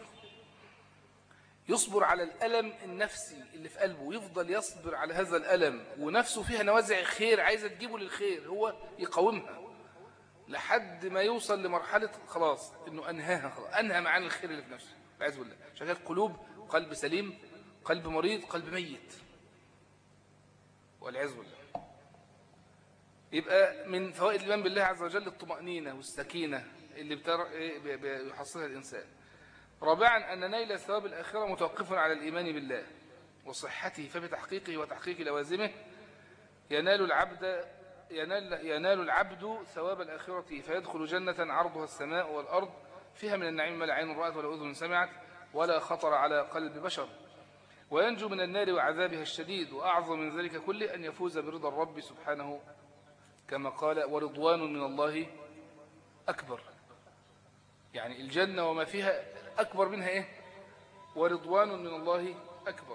يصبر على الألم النفسي اللي في قلبه ويفضل يصبر على هذا الألم ونفسه فيها نوازع خير عايزة تجيبه للخير هو يقاومها لحد ما يوصل لمرحلة خلاص انه انهاها خلاص انهى معاني الخير اللي في نفسه عايز بالله عشان قلوب قلب سليم قلب مريض قلب ميت والعياذ بالله يبقى من فوائد الإيمان بالله عز وجل الطمأنينة والسكينة اللي بيحصلها الإنسان رابعا أن نيل ثواب الآخرة متوقف على الإيمان بالله وصحته فبتحقيقه وتحقيق لوازمه ينال العبد ينال, ينال العبد ثواب الآخرة فيدخل جنة عرضها السماء والأرض فيها من النعيم ما لا عين رأت ولا أذن سمعت ولا خطر على قلب بشر وينجو من النار وعذابها الشديد وأعظم من ذلك كل أن يفوز برضا الرب سبحانه كما قال ورضوان من الله أكبر يعني الجنة وما فيها أكبر منها إيه ورضوان من الله أكبر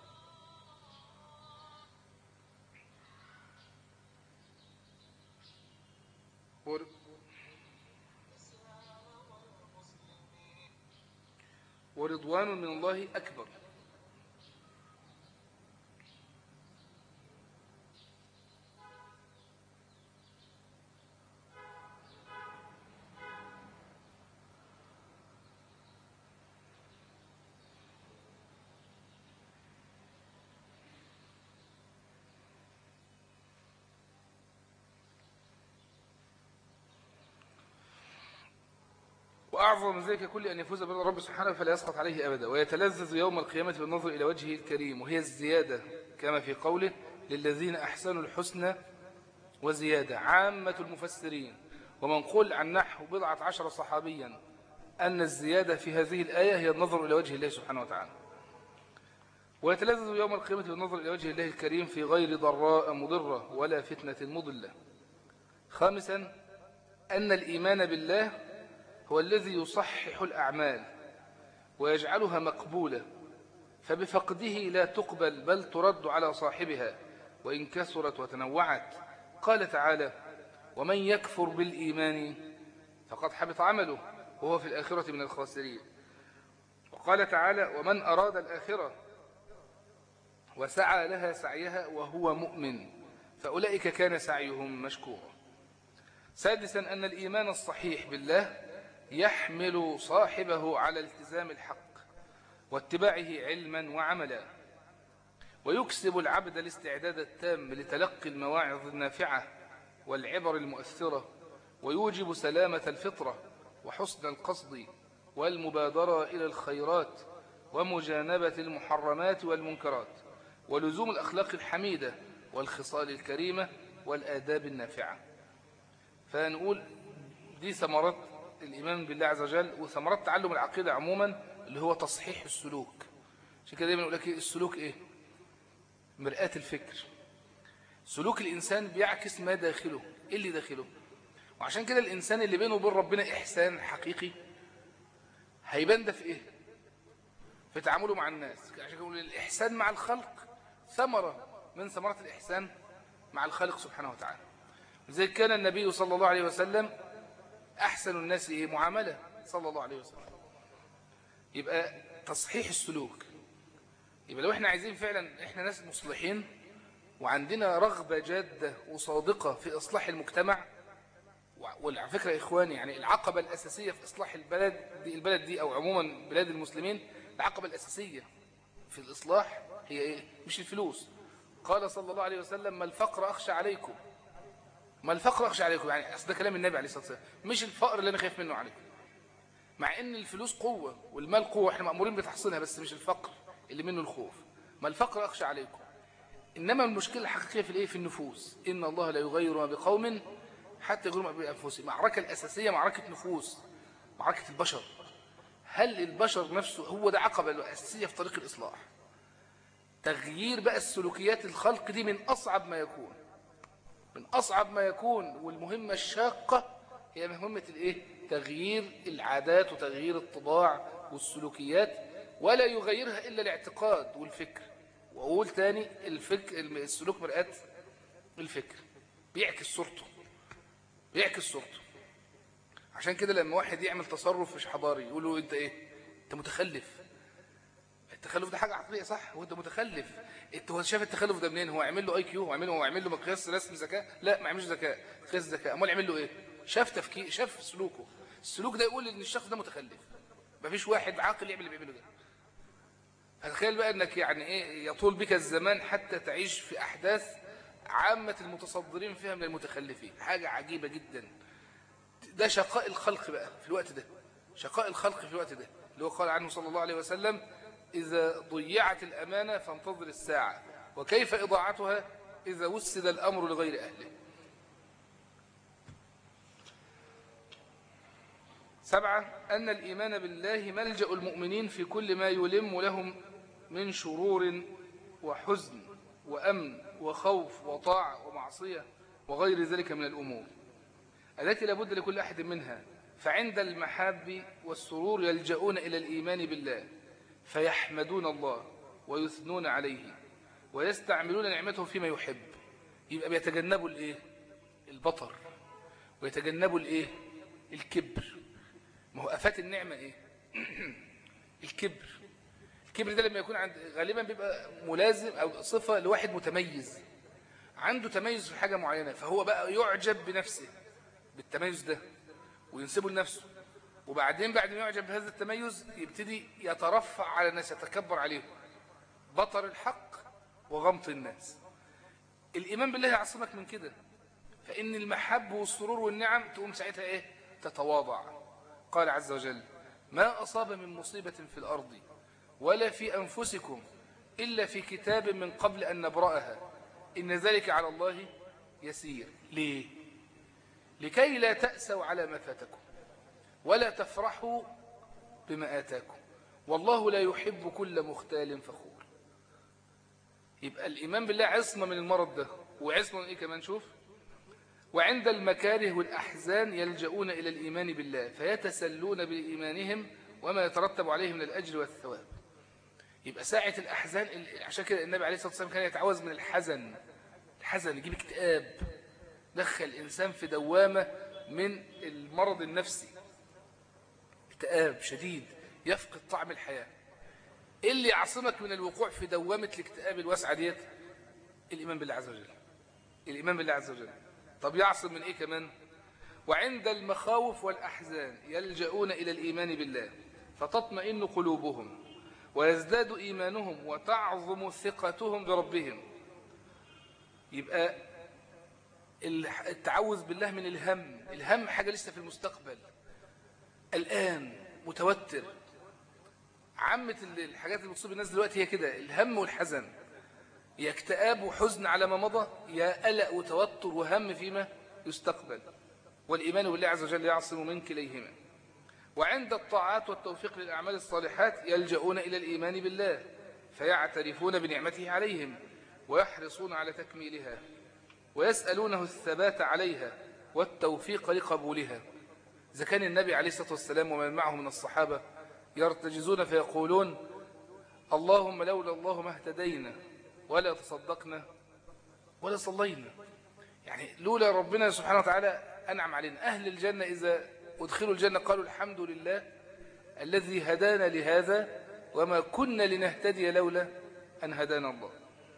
ورضوان من الله أكبر وأعظم من ذلك كل أن يفوز برضا رب سبحانه فلا يسقط عليه أبدا ويتلذذ يوم القيامة بالنظر إلى وجهه الكريم وهي الزيادة كما في قوله للذين أحسنوا الحسنى وزيادة عامة المفسرين ومن قل عن نحو بضعة عشر صحابيا أن الزيادة في هذه الآية هي النظر إلى وجه الله سبحانه وتعالى ويتلذذ يوم القيامة بالنظر إلى وجه الله الكريم في غير ضراء مضرة ولا فتنة مضلة خامسا أن الإيمان بالله هو الذي يصحح الأعمال ويجعلها مقبولة فبفقده لا تقبل بل ترد على صاحبها وإن كثرت وتنوعت قال تعالى ومن يكفر بالإيمان فقد حبط عمله وهو في الآخرة من الخاسرين وقال تعالى ومن أراد الآخرة وسعى لها سعيها وهو مؤمن فأولئك كان سعيهم مشكورا سادسا أن الإيمان الصحيح بالله يحمل صاحبه على التزام الحق واتباعه علما وعملا ويكسب العبد الاستعداد التام لتلقي المواعظ النافعة والعبر المؤثرة ويوجب سلامة الفطرة وحسن القصد والمبادرة إلى الخيرات ومجانبة المحرمات والمنكرات ولزوم الأخلاق الحميدة والخصال الكريمة والآداب النافعة فنقول دي ثمرات الإيمان بالله عز وجل وثمرات تعلم العقيدة عموما اللي هو تصحيح السلوك عشان كده دايما يقول لك السلوك إيه مرآة الفكر سلوك الإنسان بيعكس ما داخله إيه اللي داخله وعشان كده الإنسان اللي بينه وبين ربنا إحسان حقيقي هيبان ده في إيه في تعامله مع الناس عشان كده الإحسان مع الخلق ثمرة من ثمرات الإحسان مع الخالق سبحانه وتعالى زي كان النبي صلى الله عليه وسلم أحسن الناس إيه معاملة صلى الله عليه وسلم يبقى تصحيح السلوك يبقى لو احنا عايزين فعلا احنا ناس مصلحين وعندنا رغبة جادة وصادقة في إصلاح المجتمع وعلى فكرة يا إخواني يعني العقبة الأساسية في إصلاح البلد دي البلد دي أو عموما بلاد المسلمين العقبة الأساسية في الإصلاح هي إيه؟ مش الفلوس قال صلى الله عليه وسلم ما الفقر أخشى عليكم ما الفقر أخشى عليكم يعني أصل ده كلام النبي عليه الصلاة والسلام مش الفقر اللي أنا خايف منه عليكم مع إن الفلوس قوة والمال قوة إحنا مأمورين بتحصيلها بس مش الفقر اللي منه الخوف ما الفقر أخشى عليكم إنما المشكلة الحقيقية في الإيه في النفوس إن الله لا يغير ما بقوم حتى يغيروا ما بأنفسهم معركة الأساسية معركة نفوس معركة البشر هل البشر نفسه هو ده عقبة الأساسية في طريق الإصلاح تغيير بقى السلوكيات الخلق دي من أصعب ما يكون من أصعب ما يكون والمهمة الشاقة هي مهمة الإيه؟ تغيير العادات وتغيير الطباع والسلوكيات ولا يغيرها إلا الاعتقاد والفكر وأقول تاني الفكر السلوك مرآة الفكر بيعكس صورته بيعكس صورته عشان كده لما واحد يعمل تصرف مش حضاري يقول له انت ايه انت متخلف التخلف ده حاجه عقليه صح هو انت متخلف انت هو شاف التخلف ده منين هو عامل له اي كيو هو عامل له هو عامل له مقياس رسم ذكاء لا ما عملش ذكاء مقياس ذكاء امال يعمل له ايه شاف تفكير شاف سلوكه السلوك ده يقول ان الشخص ده متخلف مفيش واحد عاقل يعمل اللي بيعمله ده فتخيل بقى انك يعني ايه يطول بك الزمان حتى تعيش في احداث عامة المتصدرين فيها من المتخلفين حاجة عجيبة جدا ده شقاء الخلق بقى في الوقت ده شقاء الخلق في الوقت ده اللي هو قال عنه صلى الله عليه وسلم إذا ضيعت الأمانة فانتظر الساعة وكيف إضاعتها إذا وسد الأمر لغير أهله سبعة أن الإيمان بالله ملجأ المؤمنين في كل ما يلم لهم من شرور وحزن وأمن وخوف وطاعة ومعصية وغير ذلك من الأمور التي لابد لكل أحد منها فعند المحاب والسرور يلجؤون إلى الإيمان بالله فيحمدون الله ويثنون عليه ويستعملون نعمته فيما يحب يبقى بيتجنبوا الايه البطر ويتجنبوا الايه الكبر ما هو افات النعمه ايه الكبر الكبر ده لما يكون عند غالبا بيبقى ملازم او صفه لواحد متميز عنده تميز في حاجه معينه فهو بقى يعجب بنفسه بالتميز ده وينسبه لنفسه وبعدين بعد ما يعجب بهذا التميز يبتدي يترفع على الناس يتكبر عليهم بطر الحق وغمط الناس الإيمان بالله يعصمك من كده فإن المحب والسرور والنعم تقوم ساعتها إيه تتواضع قال عز وجل ما أصاب من مصيبة في الأرض ولا في أنفسكم إلا في كتاب من قبل أن نبرأها إن ذلك على الله يسير ليه لكي لا تأسوا على ما فاتكم ولا تفرحوا بما آتاكم والله لا يحب كل مختال فخور يبقى الإيمان بالله عصمة من المرض ده وعصمة من إيه كمان شوف وعند المكاره والأحزان يلجؤون إلى الإيمان بالله فيتسلون بإيمانهم وما يترتب عليه من الأجر والثواب يبقى ساعة الأحزان عشان كده النبي عليه الصلاة والسلام كان يتعوذ من الحزن الحزن يجيب اكتئاب دخل الإنسان في دوامة من المرض النفسي اكتئاب شديد يفقد طعم الحياة ايه اللي يعصمك من الوقوع في دوامة الاكتئاب الواسعة ديت الإيمان بالله عز وجل الإيمان بالله عز وجل طب يعصم من ايه كمان وعند المخاوف والأحزان يلجؤون إلى الإيمان بالله فتطمئن قلوبهم ويزداد إيمانهم وتعظم ثقتهم بربهم يبقى التعوذ بالله من الهم الهم حاجة لسه في المستقبل الآن متوتر عامة الحاجات اللي بتصيب الناس دلوقتي هي كده الهم والحزن يا اكتئاب وحزن على ما مضى يا قلق وتوتر وهم فيما يستقبل والإيمان بالله عز وجل يعصم من كليهما وعند الطاعات والتوفيق للأعمال الصالحات يلجؤون إلى الإيمان بالله فيعترفون بنعمته عليهم ويحرصون على تكميلها ويسألونه الثبات عليها والتوفيق لقبولها إذا كان النبي عليه الصلاة والسلام ومن معه من الصحابة يرتجزون فيقولون اللهم لولا الله ما اهتدينا ولا تصدقنا ولا صلينا يعني لولا ربنا سبحانه وتعالى أنعم علينا أهل الجنة إذا أدخلوا الجنة قالوا الحمد لله الذي هدانا لهذا وما كنا لنهتدي لولا أن هدانا الله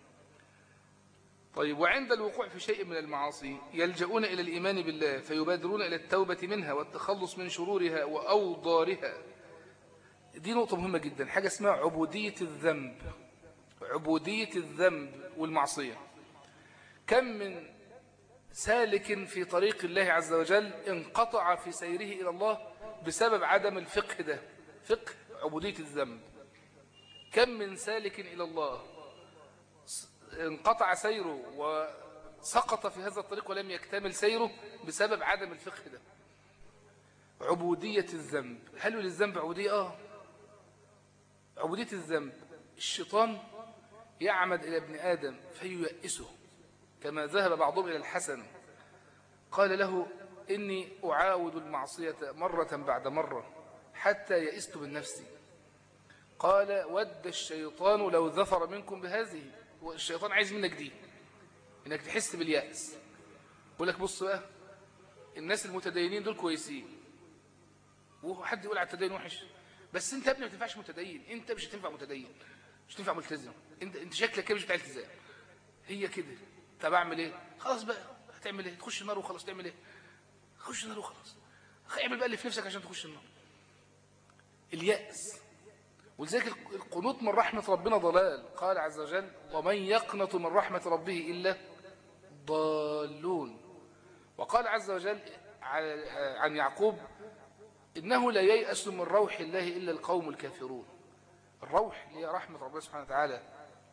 طيب وعند الوقوع في شيء من المعاصي يلجؤون إلى الإيمان بالله فيبادرون إلى التوبة منها والتخلص من شرورها وأوضارها دي نقطة مهمة جدا حاجة اسمها عبودية الذنب عبودية الذنب والمعصية كم من سالك في طريق الله عز وجل انقطع في سيره إلى الله بسبب عدم الفقه ده فقه عبودية الذنب كم من سالك إلى الله انقطع سيره وسقط في هذا الطريق ولم يكتمل سيره بسبب عدم الفقه ده عبودية الذنب هل للذنب عبودية؟ آه عبودية الذنب الشيطان يعمد إلى ابن آدم فييأسه كما ذهب بعضهم إلى الحسن قال له إني أعاود المعصية مرة بعد مرة حتى يئست من نفسي قال ود الشيطان لو ظفر منكم بهذه الشيطان عايز منك دي انك تحس باليأس يقول لك بص بقى الناس المتدينين دول كويسين وحد يقول على التدين وحش بس انت يا ابني ما تنفعش متدين انت مش هتنفع متدين مش هتنفع ملتزم انت انت شكلك كده مش بتاع التزام هي كده طب اعمل ايه خلاص بقى هتعمل ايه تخش النار وخلاص تعمل ايه تخش النار وخلاص اعمل بقى اللي في نفسك عشان تخش النار اليأس ولذلك القنوط من رحمة ربنا ضلال قال عز وجل ومن يقنط من رحمة ربه إلا ضالون وقال عز وجل عن يعقوب إنه لا ييأس من روح الله إلا القوم الكافرون الروح هي رحمة ربنا سبحانه وتعالى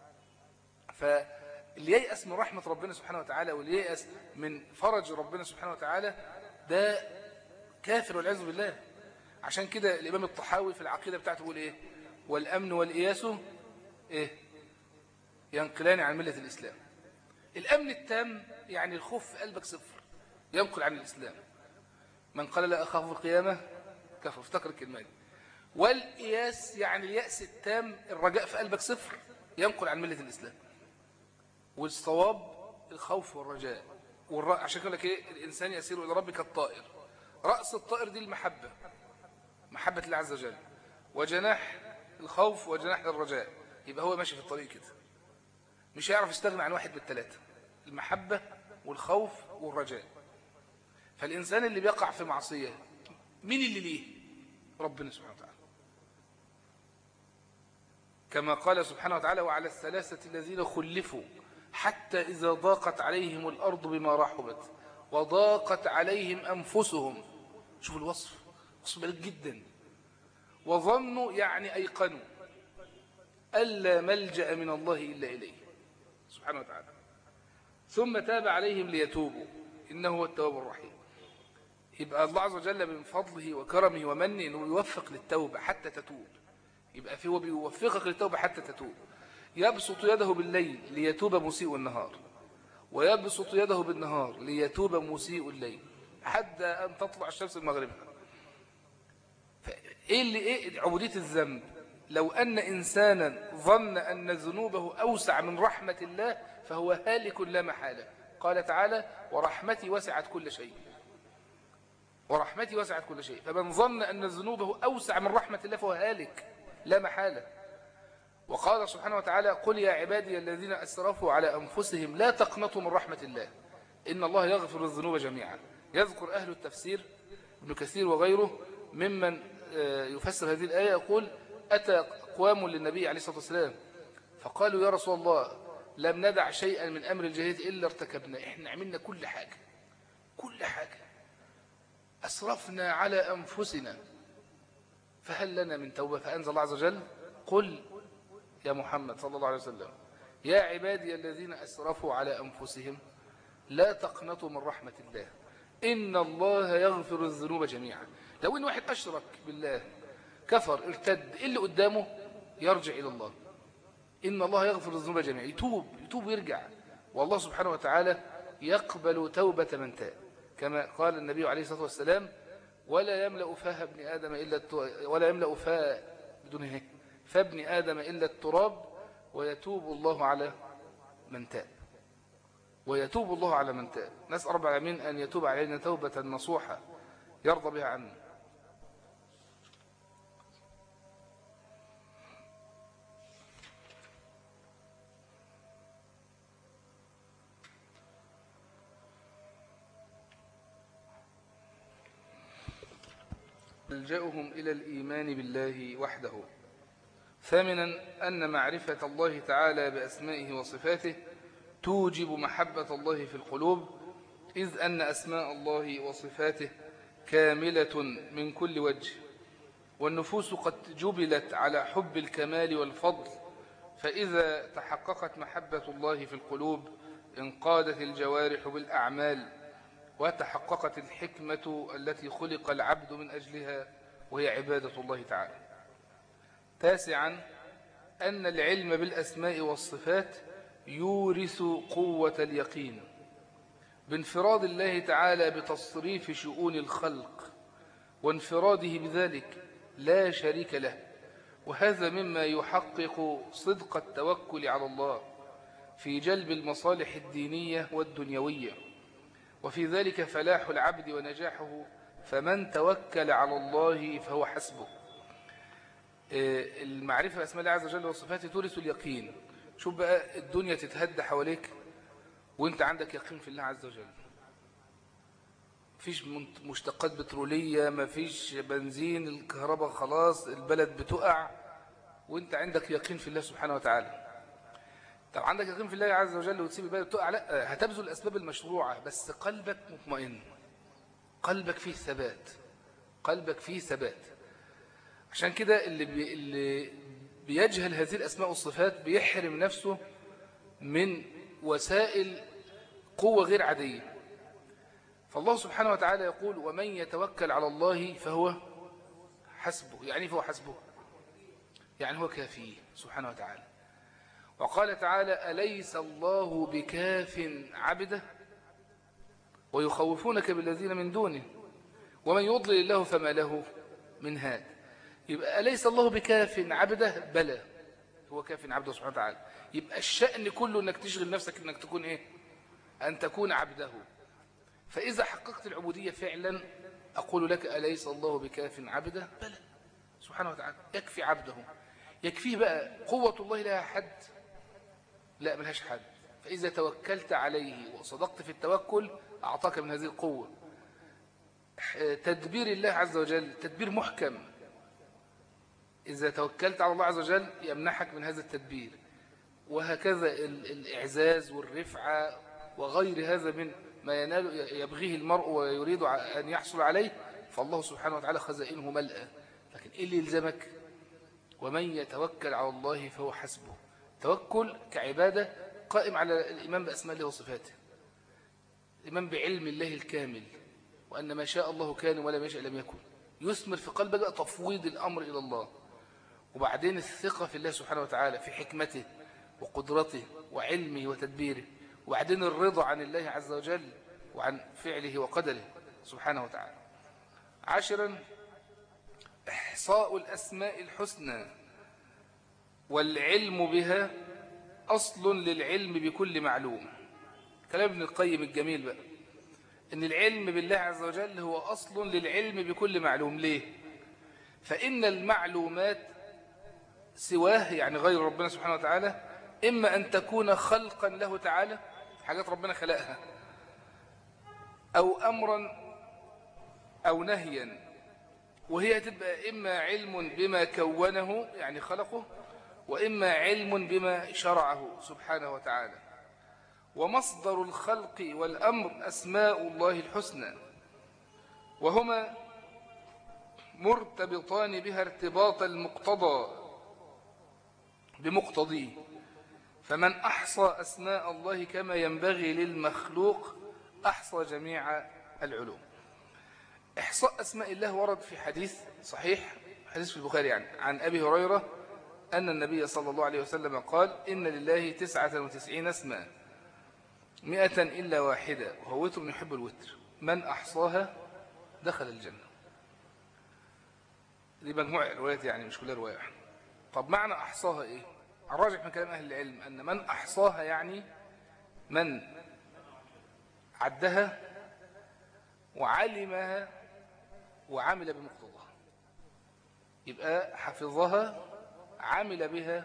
فاللي ييأس من رحمة ربنا سبحانه وتعالى واللي ييأس من فرج ربنا سبحانه وتعالى ده كافر والعياذ بالله عشان كده الإمام الطحاوي في العقيدة بتاعته يقول إيه والأمن والإياس إيه ينقلان عن ملة الإسلام الأمن التام يعني الخوف في قلبك صفر ينقل عن الإسلام من قال لا أخاف في القيامة كفر افتكر الكلمة دي والإياس يعني اليأس التام الرجاء في قلبك صفر ينقل عن ملة الإسلام والصواب الخوف والرجاء والر... عشان كده لك ايه الإنسان يسير إلى ربك الطائر رأس الطائر دي المحبة محبة الله عز وجل وجناح الخوف وجناح الرجاء يبقى هو ماشي في الطريق كده مش هيعرف يستغنى عن واحد من الثلاثة المحبة والخوف والرجاء فالإنسان اللي بيقع في معصية مين اللي ليه ربنا سبحانه وتعالى كما قال سبحانه وتعالى وعلى الثلاثة الذين خلفوا حتى إذا ضاقت عليهم الأرض بما رحبت وضاقت عليهم أنفسهم شوفوا الوصف وصف بلد جدا وظنوا يعني أيقنوا ألا ملجأ من الله إلا إليه سبحانه وتعالى ثم تاب عليهم ليتوبوا إنه هو التواب الرحيم يبقى الله عز وجل من فضله وكرمه ومنه أنه يوفق للتوبة حتى تتوب يبقى في هو بيوفقك للتوبة حتى تتوب يبسط يده بالليل ليتوب مسيء النهار ويبسط يده بالنهار ليتوب مسيء الليل حتى أن تطلع الشمس المغربها إيه اللي إيه عبودية الذنب لو أن إنسانا ظن أن ذنوبه أوسع من رحمة الله فهو هالك لا محالة قال تعالى ورحمتي وسعت كل شيء ورحمتي وسعت كل شيء فمن ظن أن ذنوبه أوسع من رحمة الله فهو هالك لا محالة وقال سبحانه وتعالى قل يا عبادي الذين أسرفوا على أنفسهم لا تقنطوا من رحمة الله إن الله يغفر الذنوب جميعا يذكر أهل التفسير ابن كثير وغيره ممن آه، يفسر هذه الآية يقول أتى أقوام للنبي عليه الصلاة والسلام فقالوا يا رسول الله لم ندع شيئا من أمر الجاهلية إلا ارتكبنا إحنا عملنا كل حاجة كل حاجة أسرفنا على أنفسنا فهل لنا من توبة فأنزل الله عز وجل قل يا محمد صلى الله عليه وسلم يا عبادي الذين أسرفوا على أنفسهم لا تقنطوا من رحمة الله إن الله يغفر الذنوب جميعا لو إن واحد أشرك بالله كفر ارتد إيه اللي قدامه يرجع إلى الله إن الله يغفر الذنوب جميعا يتوب يتوب ويرجع والله سبحانه وتعالى يقبل توبة من تاب كما قال النبي عليه الصلاة والسلام ولا يملأ فاه ابن آدم إلا ولا يملأ فاه بدون هيك فابن آدم إلا التراب ويتوب الله على من تاب ويتوب الله على من تاب نسأل رب العالمين أن يتوب علينا توبة نصوحة يرضى بها عنا نلجأهم إلى الإيمان بالله وحده ثامنا أن معرفة الله تعالى بأسمائه وصفاته توجب محبة الله في القلوب إذ أن أسماء الله وصفاته كاملة من كل وجه والنفوس قد جبلت على حب الكمال والفضل فإذا تحققت محبة الله في القلوب انقادت الجوارح بالأعمال وتحققت الحكمة التي خلق العبد من أجلها وهي عبادة الله تعالى تاسعا أن العلم بالأسماء والصفات يورث قوة اليقين بانفراد الله تعالى بتصريف شؤون الخلق وانفراده بذلك لا شريك له وهذا مما يحقق صدق التوكل على الله في جلب المصالح الدينية والدنيوية وفي ذلك فلاح العبد ونجاحه فمن توكل على الله فهو حسبه آه، المعرفة بأسماء الله عز وجل وصفاته تورث اليقين شوف بقى الدنيا تتهدى حواليك وانت عندك يقين في الله عز وجل مفيش مشتقات بترولية مفيش بنزين الكهرباء خلاص البلد بتقع وانت عندك يقين في الله سبحانه وتعالى طب عندك يقين في الله عز وجل وتسيب البلد تقع لا هتبذل الأسباب المشروعة بس قلبك مطمئن قلبك فيه ثبات قلبك فيه ثبات عشان كده اللي, بي اللي بيجهل هذه الأسماء والصفات بيحرم نفسه من وسائل قوة غير عادية فالله سبحانه وتعالى يقول ومن يتوكل على الله فهو حسبه يعني فهو حسبه يعني هو كافيه سبحانه وتعالى وقال تعالى أليس الله بكاف عبده ويخوفونك بالذين من دونه ومن يضلل الله فما له من هاد يبقى أليس الله بكاف عبده بلى هو كاف عبده سبحانه وتعالى يبقى الشأن كله أنك تشغل نفسك أنك تكون إيه أن تكون عبده فإذا حققت العبودية فعلا أقول لك أليس الله بكاف عبده بلى سبحانه وتعالى يكفي عبده يكفيه بقى قوة الله لها حد لا ملهاش حد فإذا توكلت عليه وصدقت في التوكل أعطاك من هذه القوة تدبير الله عز وجل تدبير محكم إذا توكلت على الله عز وجل يمنحك من هذا التدبير وهكذا الإعزاز والرفعة وغير هذا من ما ينال يبغيه المرء ويريد أن يحصل عليه فالله سبحانه وتعالى خزائنه ملأ لكن إيه اللي يلزمك ومن يتوكل على الله فهو حسبه توكل كعبادة قائم على الإيمان بأسماء الله وصفاته الإيمان بعلم الله الكامل وأن ما شاء الله كان ولا ما يشاء لم يكن يثمر في قلبك تفويض الأمر إلى الله وبعدين الثقة في الله سبحانه وتعالى في حكمته وقدرته وعلمه وتدبيره وبعدين الرضا عن الله عز وجل وعن فعله وقدره سبحانه وتعالى عاشرا إحصاء الأسماء الحسنى والعلم بها أصل للعلم بكل معلوم كلام ابن القيم الجميل بقى إن العلم بالله عز وجل هو أصل للعلم بكل معلوم ليه فإن المعلومات سواه يعني غير ربنا سبحانه وتعالى إما أن تكون خلقا له تعالى حاجات ربنا خلقها أو أمرا أو نهيا وهي تبقى إما علم بما كونه يعني خلقه وإما علم بما شرعه سبحانه وتعالى ومصدر الخلق والأمر أسماء الله الحسنى وهما مرتبطان بها ارتباط المقتضى بمقتضيه فمن أحصى أسماء الله كما ينبغي للمخلوق أحصى جميع العلوم إحصاء أسماء الله ورد في حديث صحيح حديث في البخاري يعني عن أبي هريرة أن النبي صلى الله عليه وسلم قال إن لله تسعة وتسعين اسما مئة إلا واحدة وهو وتر يحب الوتر من أحصاها دخل الجنة دي مجموعة روايات يعني مش كلها رواية طب معنى أحصاها إيه الراجح من كلام أهل العلم أن من أحصاها يعني من عدها وعلمها وعمل بمقتضاها يبقى حفظها عمل بها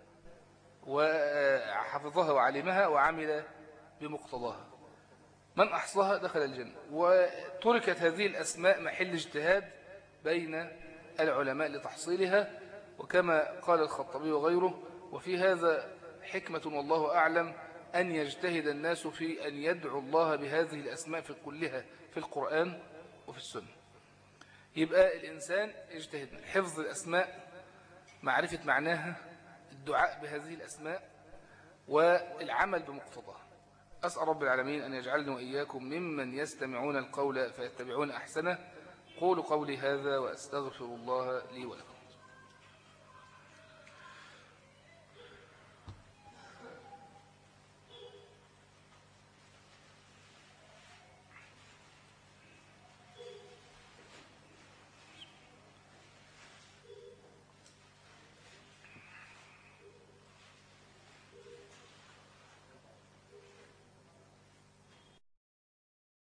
وحفظها وعلمها وعمل بمقتضاها من أحصاها دخل الجنة وتركت هذه الأسماء محل اجتهاد بين العلماء لتحصيلها وكما قال الخطبي وغيره وفي هذا حكمة والله أعلم أن يجتهد الناس في أن يدعو الله بهذه الأسماء في كلها في القرآن وفي السنة يبقى الإنسان يجتهد حفظ الأسماء معرفة معناها الدعاء بهذه الأسماء والعمل بمقتضاها أسأل رب العالمين أن يجعلني وإياكم ممن يستمعون القول فيتبعون أحسنه قولوا قولي هذا وأستغفر الله لي ولكم